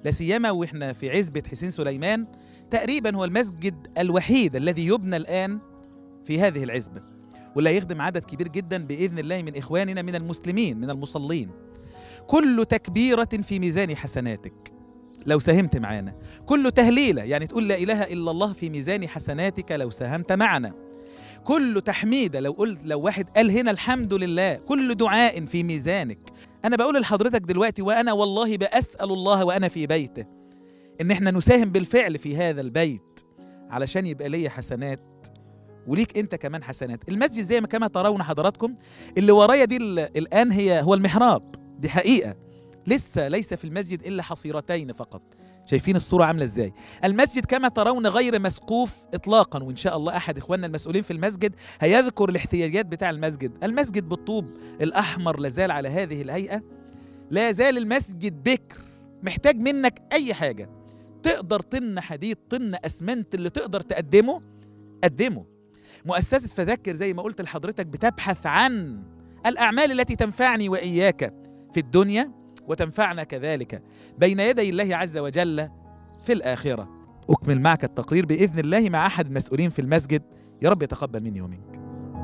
لا سيما واحنا في عزبة حسين سليمان تقريبا هو المسجد الوحيد الذي يبنى الآن في هذه العزبة واللي هيخدم عدد كبير جدا بإذن الله من إخواننا من المسلمين من المصلين كل تكبيرة في ميزان حسناتك لو ساهمت معانا كل تهليلة يعني تقول لا إله إلا الله في ميزان حسناتك لو ساهمت معنا كل تحميدة لو قلت لو واحد قال هنا الحمد لله كل دعاء في ميزانك أنا بقول لحضرتك دلوقتي وأنا والله بأسأل الله وأنا في بيته إن إحنا نساهم بالفعل في هذا البيت علشان يبقى ليا حسنات وليك انت كمان حسنات المسجد زي ما كما ترون حضراتكم اللي ورايا دي ال- الان هي هو المحراب دي حقيقه لسه ليس في المسجد الا حصيرتين فقط شايفين الصوره عامله ازاي المسجد كما ترون غير مسقوف اطلاقا وان شاء الله احد اخواننا المسؤولين في المسجد هيذكر الاحتياجات بتاع المسجد المسجد بالطوب الاحمر لازال على هذه الهيئه لا زال المسجد بكر محتاج منك اي حاجه تقدر طن حديد طن اسمنت اللي تقدر تقدمه قدمه مؤسسة فذكر زي ما قلت لحضرتك بتبحث عن الأعمال التي تنفعني وإياك في الدنيا وتنفعنا كذلك بين يدي الله عز وجل في الآخرة أكمل معك التقرير بإذن الله مع أحد المسؤولين في المسجد يا رب يتقبل مني ومنك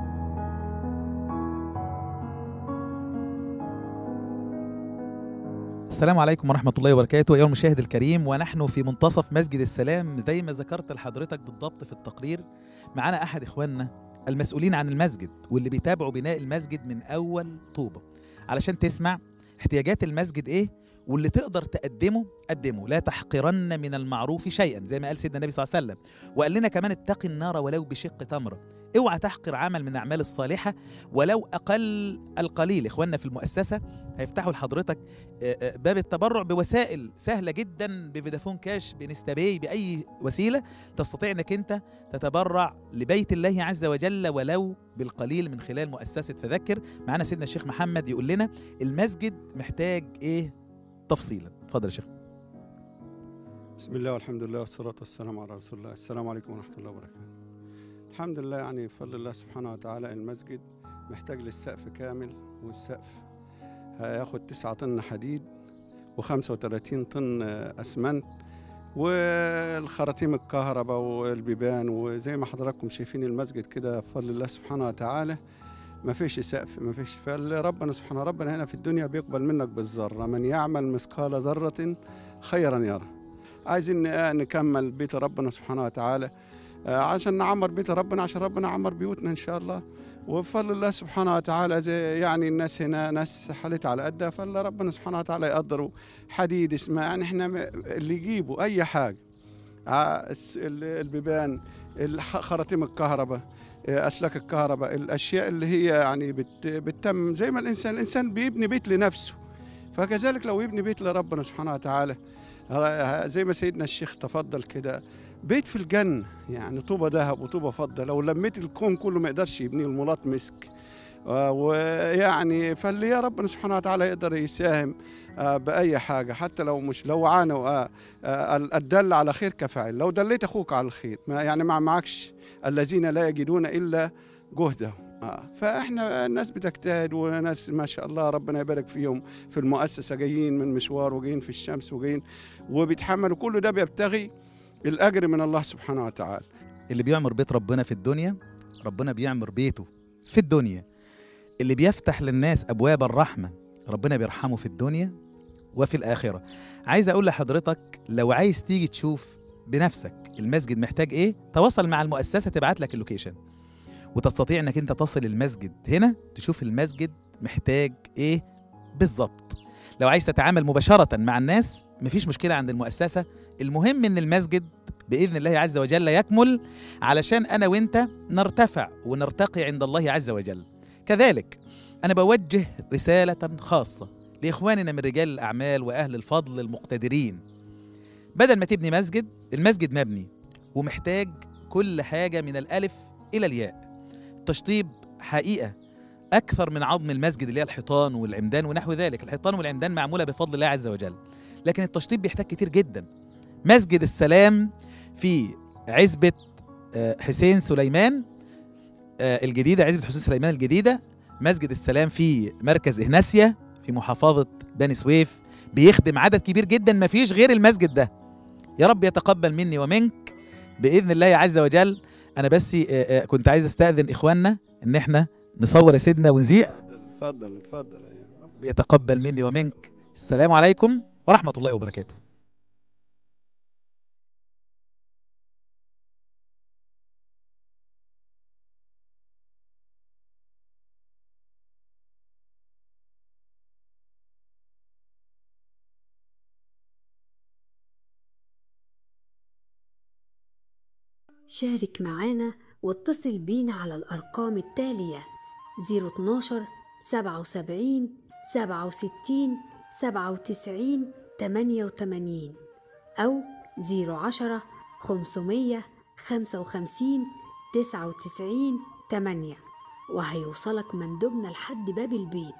السلام عليكم ورحمة الله وبركاته أيها المشاهد الكريم ونحن في منتصف مسجد السلام زي ما ذكرت لحضرتك بالضبط في التقرير معانا أحد إخواننا المسؤولين عن المسجد واللي بيتابعوا بناء المسجد من أول طوبة علشان تسمع احتياجات المسجد إيه واللي تقدر تقدمه قدمه لا تحقرن من المعروف شيئا زي ما قال سيدنا النبي صلى الله عليه وسلم وقال لنا كمان اتقي النار ولو بشق تمره اوعى تحقر عمل من الاعمال الصالحه ولو اقل القليل اخواننا في المؤسسه هيفتحوا لحضرتك آه، آه، باب التبرع بوسائل سهله جدا بفودافون كاش بنستباي باي وسيله تستطيع انك انت تتبرع لبيت الله عز وجل ولو بالقليل من خلال مؤسسه فذكر معانا سيدنا الشيخ محمد يقول لنا المسجد محتاج ايه تفصيلا اتفضل يا شيخ بسم الله والحمد لله والصلاة والسلام على رسول الله السلام عليكم ورحمة الله وبركاته الحمد لله يعني بفضل الله سبحانه وتعالى المسجد محتاج للسقف كامل والسقف هياخد تسعة طن حديد وخمسة وتلاتين طن أسمنت والخراطيم الكهرباء والبيبان وزي ما حضراتكم شايفين المسجد كده بفضل الله سبحانه وتعالى ما فيش سقف ما فيش فربنا سبحانه ربنا هنا في الدنيا بيقبل منك بالذرة من يعمل مثقال ذرة خيرا يرى عايزين ن- نكمل بيت ربنا سبحانه وتعالى آه، عشان نعمر بيت ربنا عشان ربنا يعمر بيوتنا ان شاء الله وبفضل الله سبحانه وتعالى زي يعني الناس هنا ناس حالتها على قدها فالله ربنا سبحانه وتعالى يقدروا حديد اسمه يعني احنا م- اللي يجيبوا اي حاجه آه، الس- ال- البيبان الح- خراطيم الكهرباء آه، اسلاك الكهرباء الاشياء اللي هي يعني بت بتتم زي ما الانسان الانسان بيبني بيت لنفسه فكذلك لو يبني بيت لربنا سبحانه وتعالى آه، زي ما سيدنا الشيخ تفضل كده بيت في الجنة يعني طوبة ذهب وطوبة فضة لو لميت الكون كله ما يقدرش يبنيه الملاط مسك آه، ويعني فاللي يا ربنا سبحانه وتعالى يقدر يساهم آه، بأي حاجة حتى لو مش لو عانوا آه، آه، الدل على خير كفاعل لو دليت أخوك على الخير ما يعني ما معكش الذين لا يجدون إلا جهدهم آه. فاحنا الناس بتجتهد وناس ما شاء الله ربنا يبارك فيهم في المؤسسه جايين من مشوار وجايين في الشمس وجايين وبيتحملوا كل ده بيبتغي الاجر من الله سبحانه وتعالى اللي بيعمر بيت ربنا في الدنيا ربنا بيعمر بيته في الدنيا اللي بيفتح للناس ابواب الرحمه ربنا بيرحمه في الدنيا وفي الاخره عايز اقول لحضرتك لو عايز تيجي تشوف بنفسك المسجد محتاج ايه تواصل مع المؤسسه تبعت لك اللوكيشن وتستطيع انك انت تصل المسجد هنا تشوف المسجد محتاج ايه بالظبط لو عايز تتعامل مباشره مع الناس مفيش مشكله عند المؤسسه المهم ان المسجد باذن الله عز وجل يكمل علشان انا وانت نرتفع ونرتقي عند الله عز وجل كذلك انا بوجه رساله خاصه لاخواننا من رجال الاعمال واهل الفضل المقتدرين بدل ما تبني مسجد المسجد مبني ومحتاج كل حاجه من الالف الى الياء تشطيب حقيقه اكثر من عظم المسجد اللي هي الحيطان والعمدان ونحو ذلك الحيطان والعمدان معموله بفضل الله عز وجل لكن التشطيب بيحتاج كتير جدا مسجد السلام في عزبة آه، حسين سليمان آه، الجديدة عزبة حسين سليمان الجديدة مسجد السلام في مركز إهناسيا في محافظة بني سويف بيخدم عدد كبير جدا ما فيش غير المسجد ده يا رب يتقبل مني ومنك باذن الله عز وجل انا بس آه، آه، كنت عايز استاذن اخواننا ان احنا نصور يا سيدنا ونذيع اتفضل اتفضل يتقبل مني ومنك السلام عليكم ورحمه الله وبركاته شارك معانا واتصل بينا على الأرقام التالية 012 77 67 97 88 أو 010 500 55 99 8 وهيوصلك مندوبنا لحد باب البيت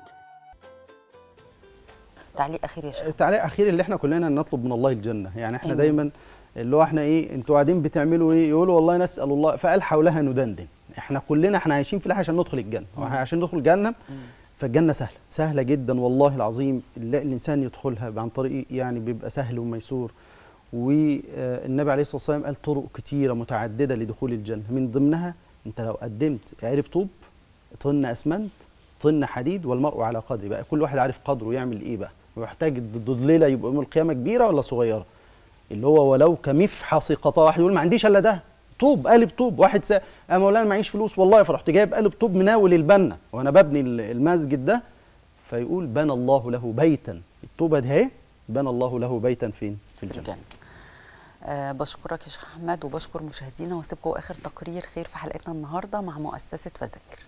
تعليق اخير يا شيخ التعليق الاخير اللي احنا كلنا نطلب من الله الجنه يعني احنا آمين. دايما اللي هو احنا ايه انتوا قاعدين بتعملوا ايه يقولوا والله نسال الله فقال حولها ندندن احنا كلنا احنا عايشين في الحياه عشان ندخل الجنه واحنا عشان ندخل الجنه فالجنه سهله سهله جدا والله العظيم اللي الانسان يدخلها عن طريق يعني بيبقى سهل وميسور والنبي عليه الصلاه والسلام قال طرق كتيره متعدده لدخول الجنه من ضمنها انت لو قدمت علب طوب طن اسمنت طن حديد والمرء على قدر بقى كل واحد عارف قدره يعمل ايه بقى ويحتاج الضليله يبقى يوم القيامه كبيره ولا صغيره اللي هو ولو كمفحص قطاع واحد يقول ما عنديش الا ده طوب قالب طوب واحد سا انا مولانا معيش فلوس والله فرحت جايب قالب طوب مناول البنا وانا ببني ال- المسجد ده فيقول بنى الله له بيتا الطوبه دي اهي بنى الله له بيتا فين في الجنه أه بشكرك يا شيخ احمد وبشكر مشاهدينا واسيبكم اخر تقرير خير في حلقتنا النهارده مع مؤسسه فذكر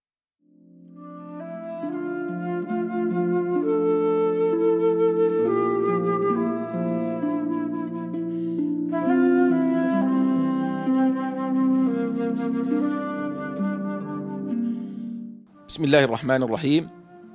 بسم الله الرحمن الرحيم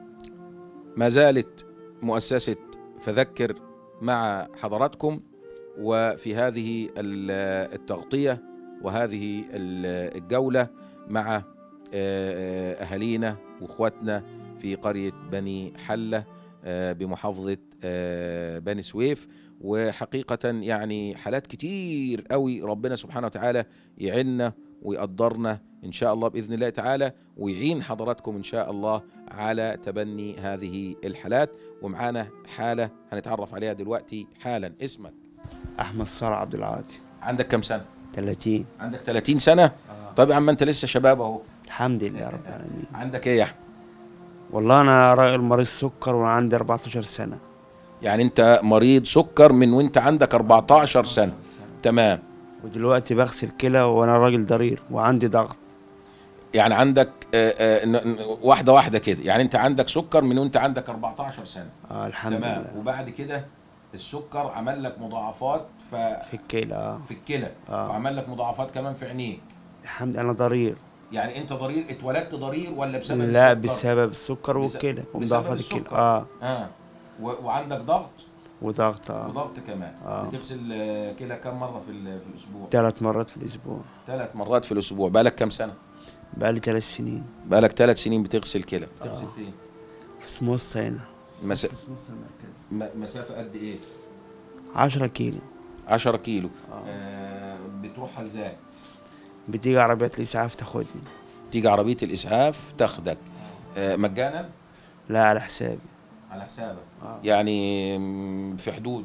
ما زالت مؤسسة فذكر مع حضراتكم وفي هذه ال- التغطية وهذه ال- الجولة مع آه، أهالينا وإخواتنا في قرية بني حلة آه، بمحافظة آه، بني سويف وحقيقة يعني حالات كتير قوي ربنا سبحانه وتعالى يعيننا ويقدرنا إن شاء الله بإذن الله تعالى ويعين حضراتكم إن شاء الله على تبني هذه الحالات ومعانا حالة هنتعرف عليها دلوقتي حالا اسمك احمد صار عبد العاطي عندك كم سنة؟ 30 عندك 30 سنة؟ طيب يا عم أنت لسه شباب أهو الحمد لله رب العالمين عندك إيه يا أحمد؟ والله انا راجل مريض سكر وانا عندي 14 سنه يعني أنت مريض سكر من وأنت عندك 14 سنة تمام ودلوقتي بغسل كلى وانا راجل ضرير وعندي ضغط يعني عندك آه، آه، ن- ن- واحدة واحدة كده يعني أنت عندك سكر من وأنت عندك 14 سنة اه الحمد تمام لله وبعد كده السكر عمل لك مضاعفات ف... في الكلى اه في الكلى آه. وعمل لك مضاعفات كمان في عينيك الحمد لله انا ضرير يعني انت ضرير اتولدت ضرير ولا بسبب لا السكر؟ بسبب السكر بس- والكلى بسبب ومضاعفات الكلى السكر. اه اه و... وعندك ضغط وضغط اه وضغط كمان آه. بتغسل آه، كلى كم مره في ال- في الاسبوع ثلاث مرات في الاسبوع ثلاث مرات في الاسبوع بقالك كم سنه بقالي ثلاث سنين بقالك ثلاث سنين بتغسل كلى بتغسل آه. فين في سموسة هنا مس... في نص المركز م... مسافه قد ايه 10 كيلو 10 كيلو آه. بتروحها ازاي بتيجي عربيات الاسعاف تاخدني تيجي عربيه الاسعاف تاخدك آه مجانا لا على حسابي على حسابك آه. يعني مم، في حدود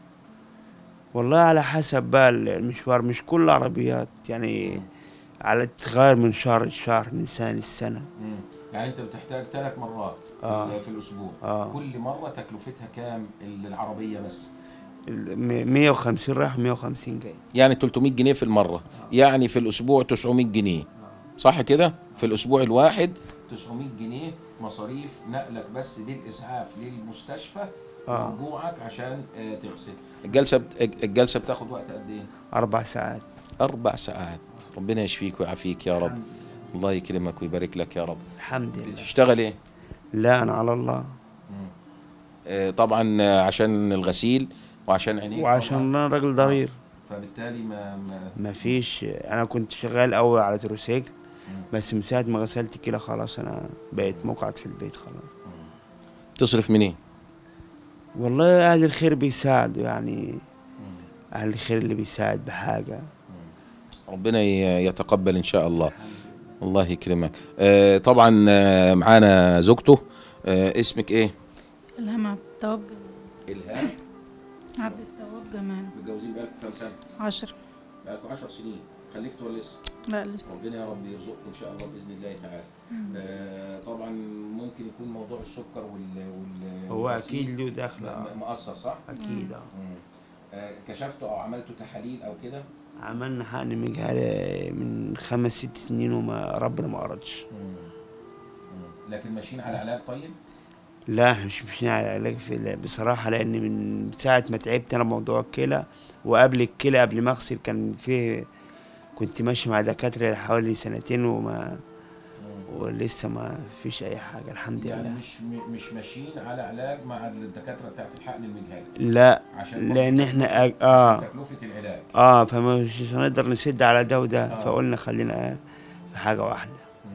والله على حسب بقى المشوار مش كل عربيات يعني على تتغير من شهر لشهر من سنة للسنة مم. يعني انت بتحتاج ثلاث مرات آه. في- في الاسبوع آه. كل مره تكلفتها كام ال- العربيه بس ال- م- 150 رايح 150 جاي يعني 300 جنيه في المره يعني في الاسبوع 900 جنيه صح كده في الاسبوع الواحد 900 جنيه مصاريف نقلك بس بالاسعاف للمستشفى آه. ورجوعك عشان آه، تغسل الجلسه بت... الجلسه بتاخد وقت قد ايه أربع ساعات اربع ساعات ربنا يشفيك ويعافيك يا رب الله يكرمك ويبارك لك يا رب الحمد لله بتشتغل ايه لا أنا على الله آه، طبعا آه، عشان الغسيل وعشان عينيك وعشان طبعاً. أنا راجل ضرير فبالتالي ما, ما ما فيش أنا كنت شغال أول على تروسيكل بس من ساعة ما غسلت كده خلاص أنا بقيت مقعد في البيت خلاص تصرف منين والله أهل الخير بيساعدوا يعني أهل الخير اللي بيساعد بحاجة ربنا ي- يتقبل ان شاء الله الله يكرمك آه طبعا آه معانا زوجته آه اسمك ايه الهام عبد التواب الهام عبد التواب جمال متجوزين بقالكم كام سنه عشر بقالكم 10 سنين خلفتوا ولا لسه لا لسه ربنا يا رب يرزقكم ان شاء الله باذن الله تعالى مم. آه طبعا ممكن يكون موضوع السكر وال وال هو والغسيل أكيد له دخل، م- آه. م- مأثر صح أكيد، آه. مم. آه كشفتوا او عملتوا تحاليل او كده عملنا حقن مجهري من خمس ست سنين وما ربنا ما أردش مم. مم. لكن ماشيين على علاج طيب لا احنا مش ماشيين على علاج في ال- بصراحة لأن من ساعة ما تعبت أنا موضوع الكلى وقبل الكلى قبل ما أغسل كان فيه كنت ماشي مع دكاترة حوالي سنتين وما ولسه ما فيش أي حاجة الحمد يعني لله مش م- مش ماشيين على علاج مع الدكاتره بتاعت الحقن المجهري لا عشان برضه لأن احنا تكلفة- أج- اه عشان تكلفه العلاج اه فمش هنقدر نسد على ده وده آه. فقلنا خلينا في حاجة واحدة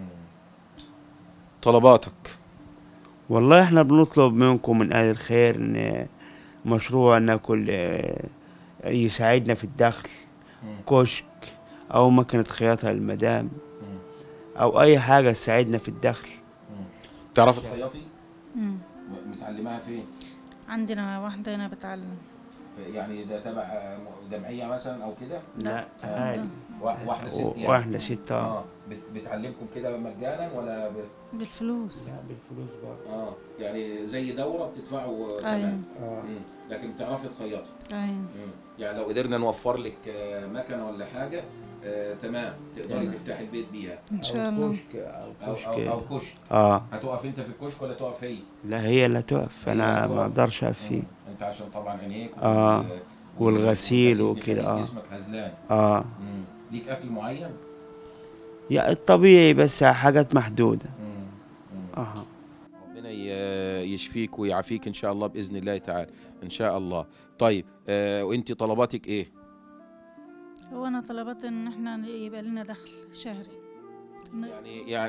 طلباتك والله احنا بنطلب منكم من اهل الخير ان مشروع ناكل آه، يساعدنا في الدخل مم. كشك او مكنة خياطة للمدام مم. او اي حاجة تساعدنا في الدخل تعرفي تخيطي مم. م- متعلماها فين عندنا واحدة هنا بتعلم في- يعني ده تبع آه، م- جمعيه مثلا او كده لا آه. اهالي وا- واحده ست يعني واحدة ست اه اه بت- بتعلمكم كده مجانا ولا ب... بالفلوس بالفلوس برضه اه يعني زي دوره بتدفعوا أيوة. تمام آه. مم. لكن بتعرفي تخيطي أيوة. مم. يعني لو قدرنا نوفر لك آه، مكنه ولا حاجه آه، تمام تقدري تمام. تفتحي البيت بيها إن شاء الله كشك او او كشك او, أو كشك اه هتقف انت في الكشك ولا تقف هي لا هي اللي هتقف هي انا اللي ما هتقف. اقدرش اقف فيه انت عشان طبعا عينيك اه وال- والغسيل والغسيل وكده بيخليك اه جسمك هزلان اه مم. ليك اكل معين يعني الطبيعي بس حاجات محدودة مم. مم. اه ربنا ي- يشفيك ويعافيك ان شاء الله باذن الله تعالى ان شاء الله طيب آه وانت طلباتك ايه هو أنا طلبت إن إحنا يبقى لنا دخل شهري يعني يعني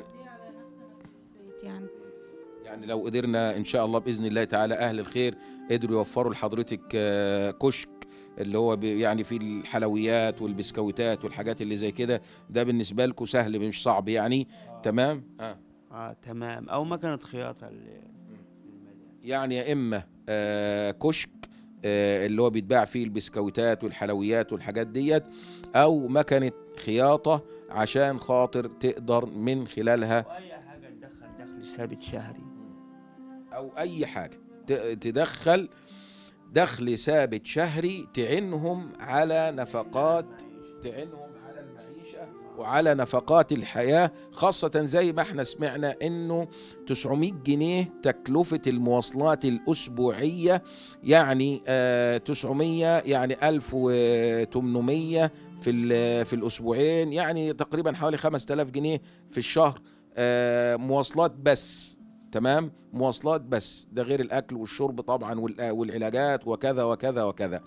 بيت يعني يعني لو قدرنا ان شاء الله باذن الله تعالى اهل الخير قدروا يوفروا لحضرتك آه، كشك اللي هو بي- يعني فيه الحلويات والبسكويتات والحاجات اللي زي كده ده بالنسبه لكم سهل مش صعب يعني تمام اه اه تمام او مكنة خياطة اللي يعني يا اما آه كشك آه اللي هو بيتباع فيه البسكويتات والحلويات والحاجات ديت او مكنه خياطه عشان خاطر تقدر من خلالها اي حاجة تدخل دخل ثابت شهري او اي حاجه ت- تدخل دخل ثابت شهري تعنهم على نفقات تعنهم على المعيشه وعلى نفقات الحياه خاصه زي ما احنا سمعنا انه 900 جنيه تكلفه المواصلات الاسبوعيه يعني آه 900 يعني 1800 في ال- في الاسبوعين يعني تقريبا حوالي 5000 جنيه في الشهر آه مواصلات بس تمام مواصلات بس ده غير الاكل والشرب طبعا والع- والعلاجات وكذا وكذا وكذا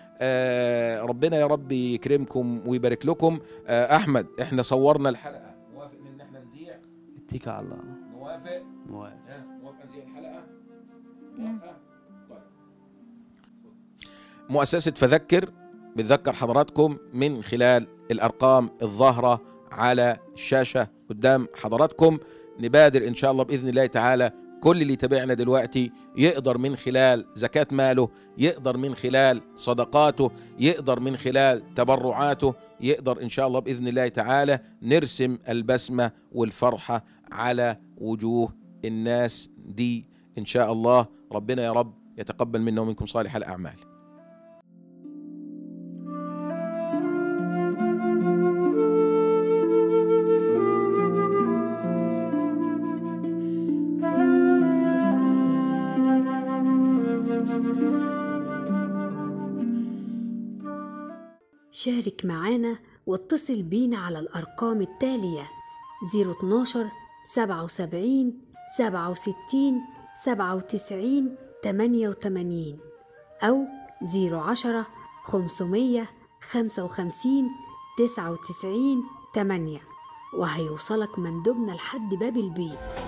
آه ربنا يا رب يكرمكم ويبارك لكم آه احمد احنا صورنا الحلقه موافق ان احنا نذيع اتكل على الله موافق موافق ها موافق نذيع الحلقه موافقه طيب مؤسسه فذكر بتذكر حضراتكم من خلال الارقام الظاهره على الشاشه قدام حضراتكم نبادر ان شاء الله باذن الله تعالى كل اللي يتابعنا دلوقتي يقدر من خلال زكاة ماله يقدر من خلال صدقاته يقدر من خلال تبرعاته يقدر إن شاء الله بإذن الله تعالى نرسم البسمة والفرحة على وجوه الناس دي إن شاء الله ربنا يا رب يتقبل منا ومنكم صالح الأعمال شارك معانا واتصل بينا على الأرقام التالية 012 77 67 97 88 أو 010 500 55 99 8 وهيوصلك مندوبنا لحد باب البيت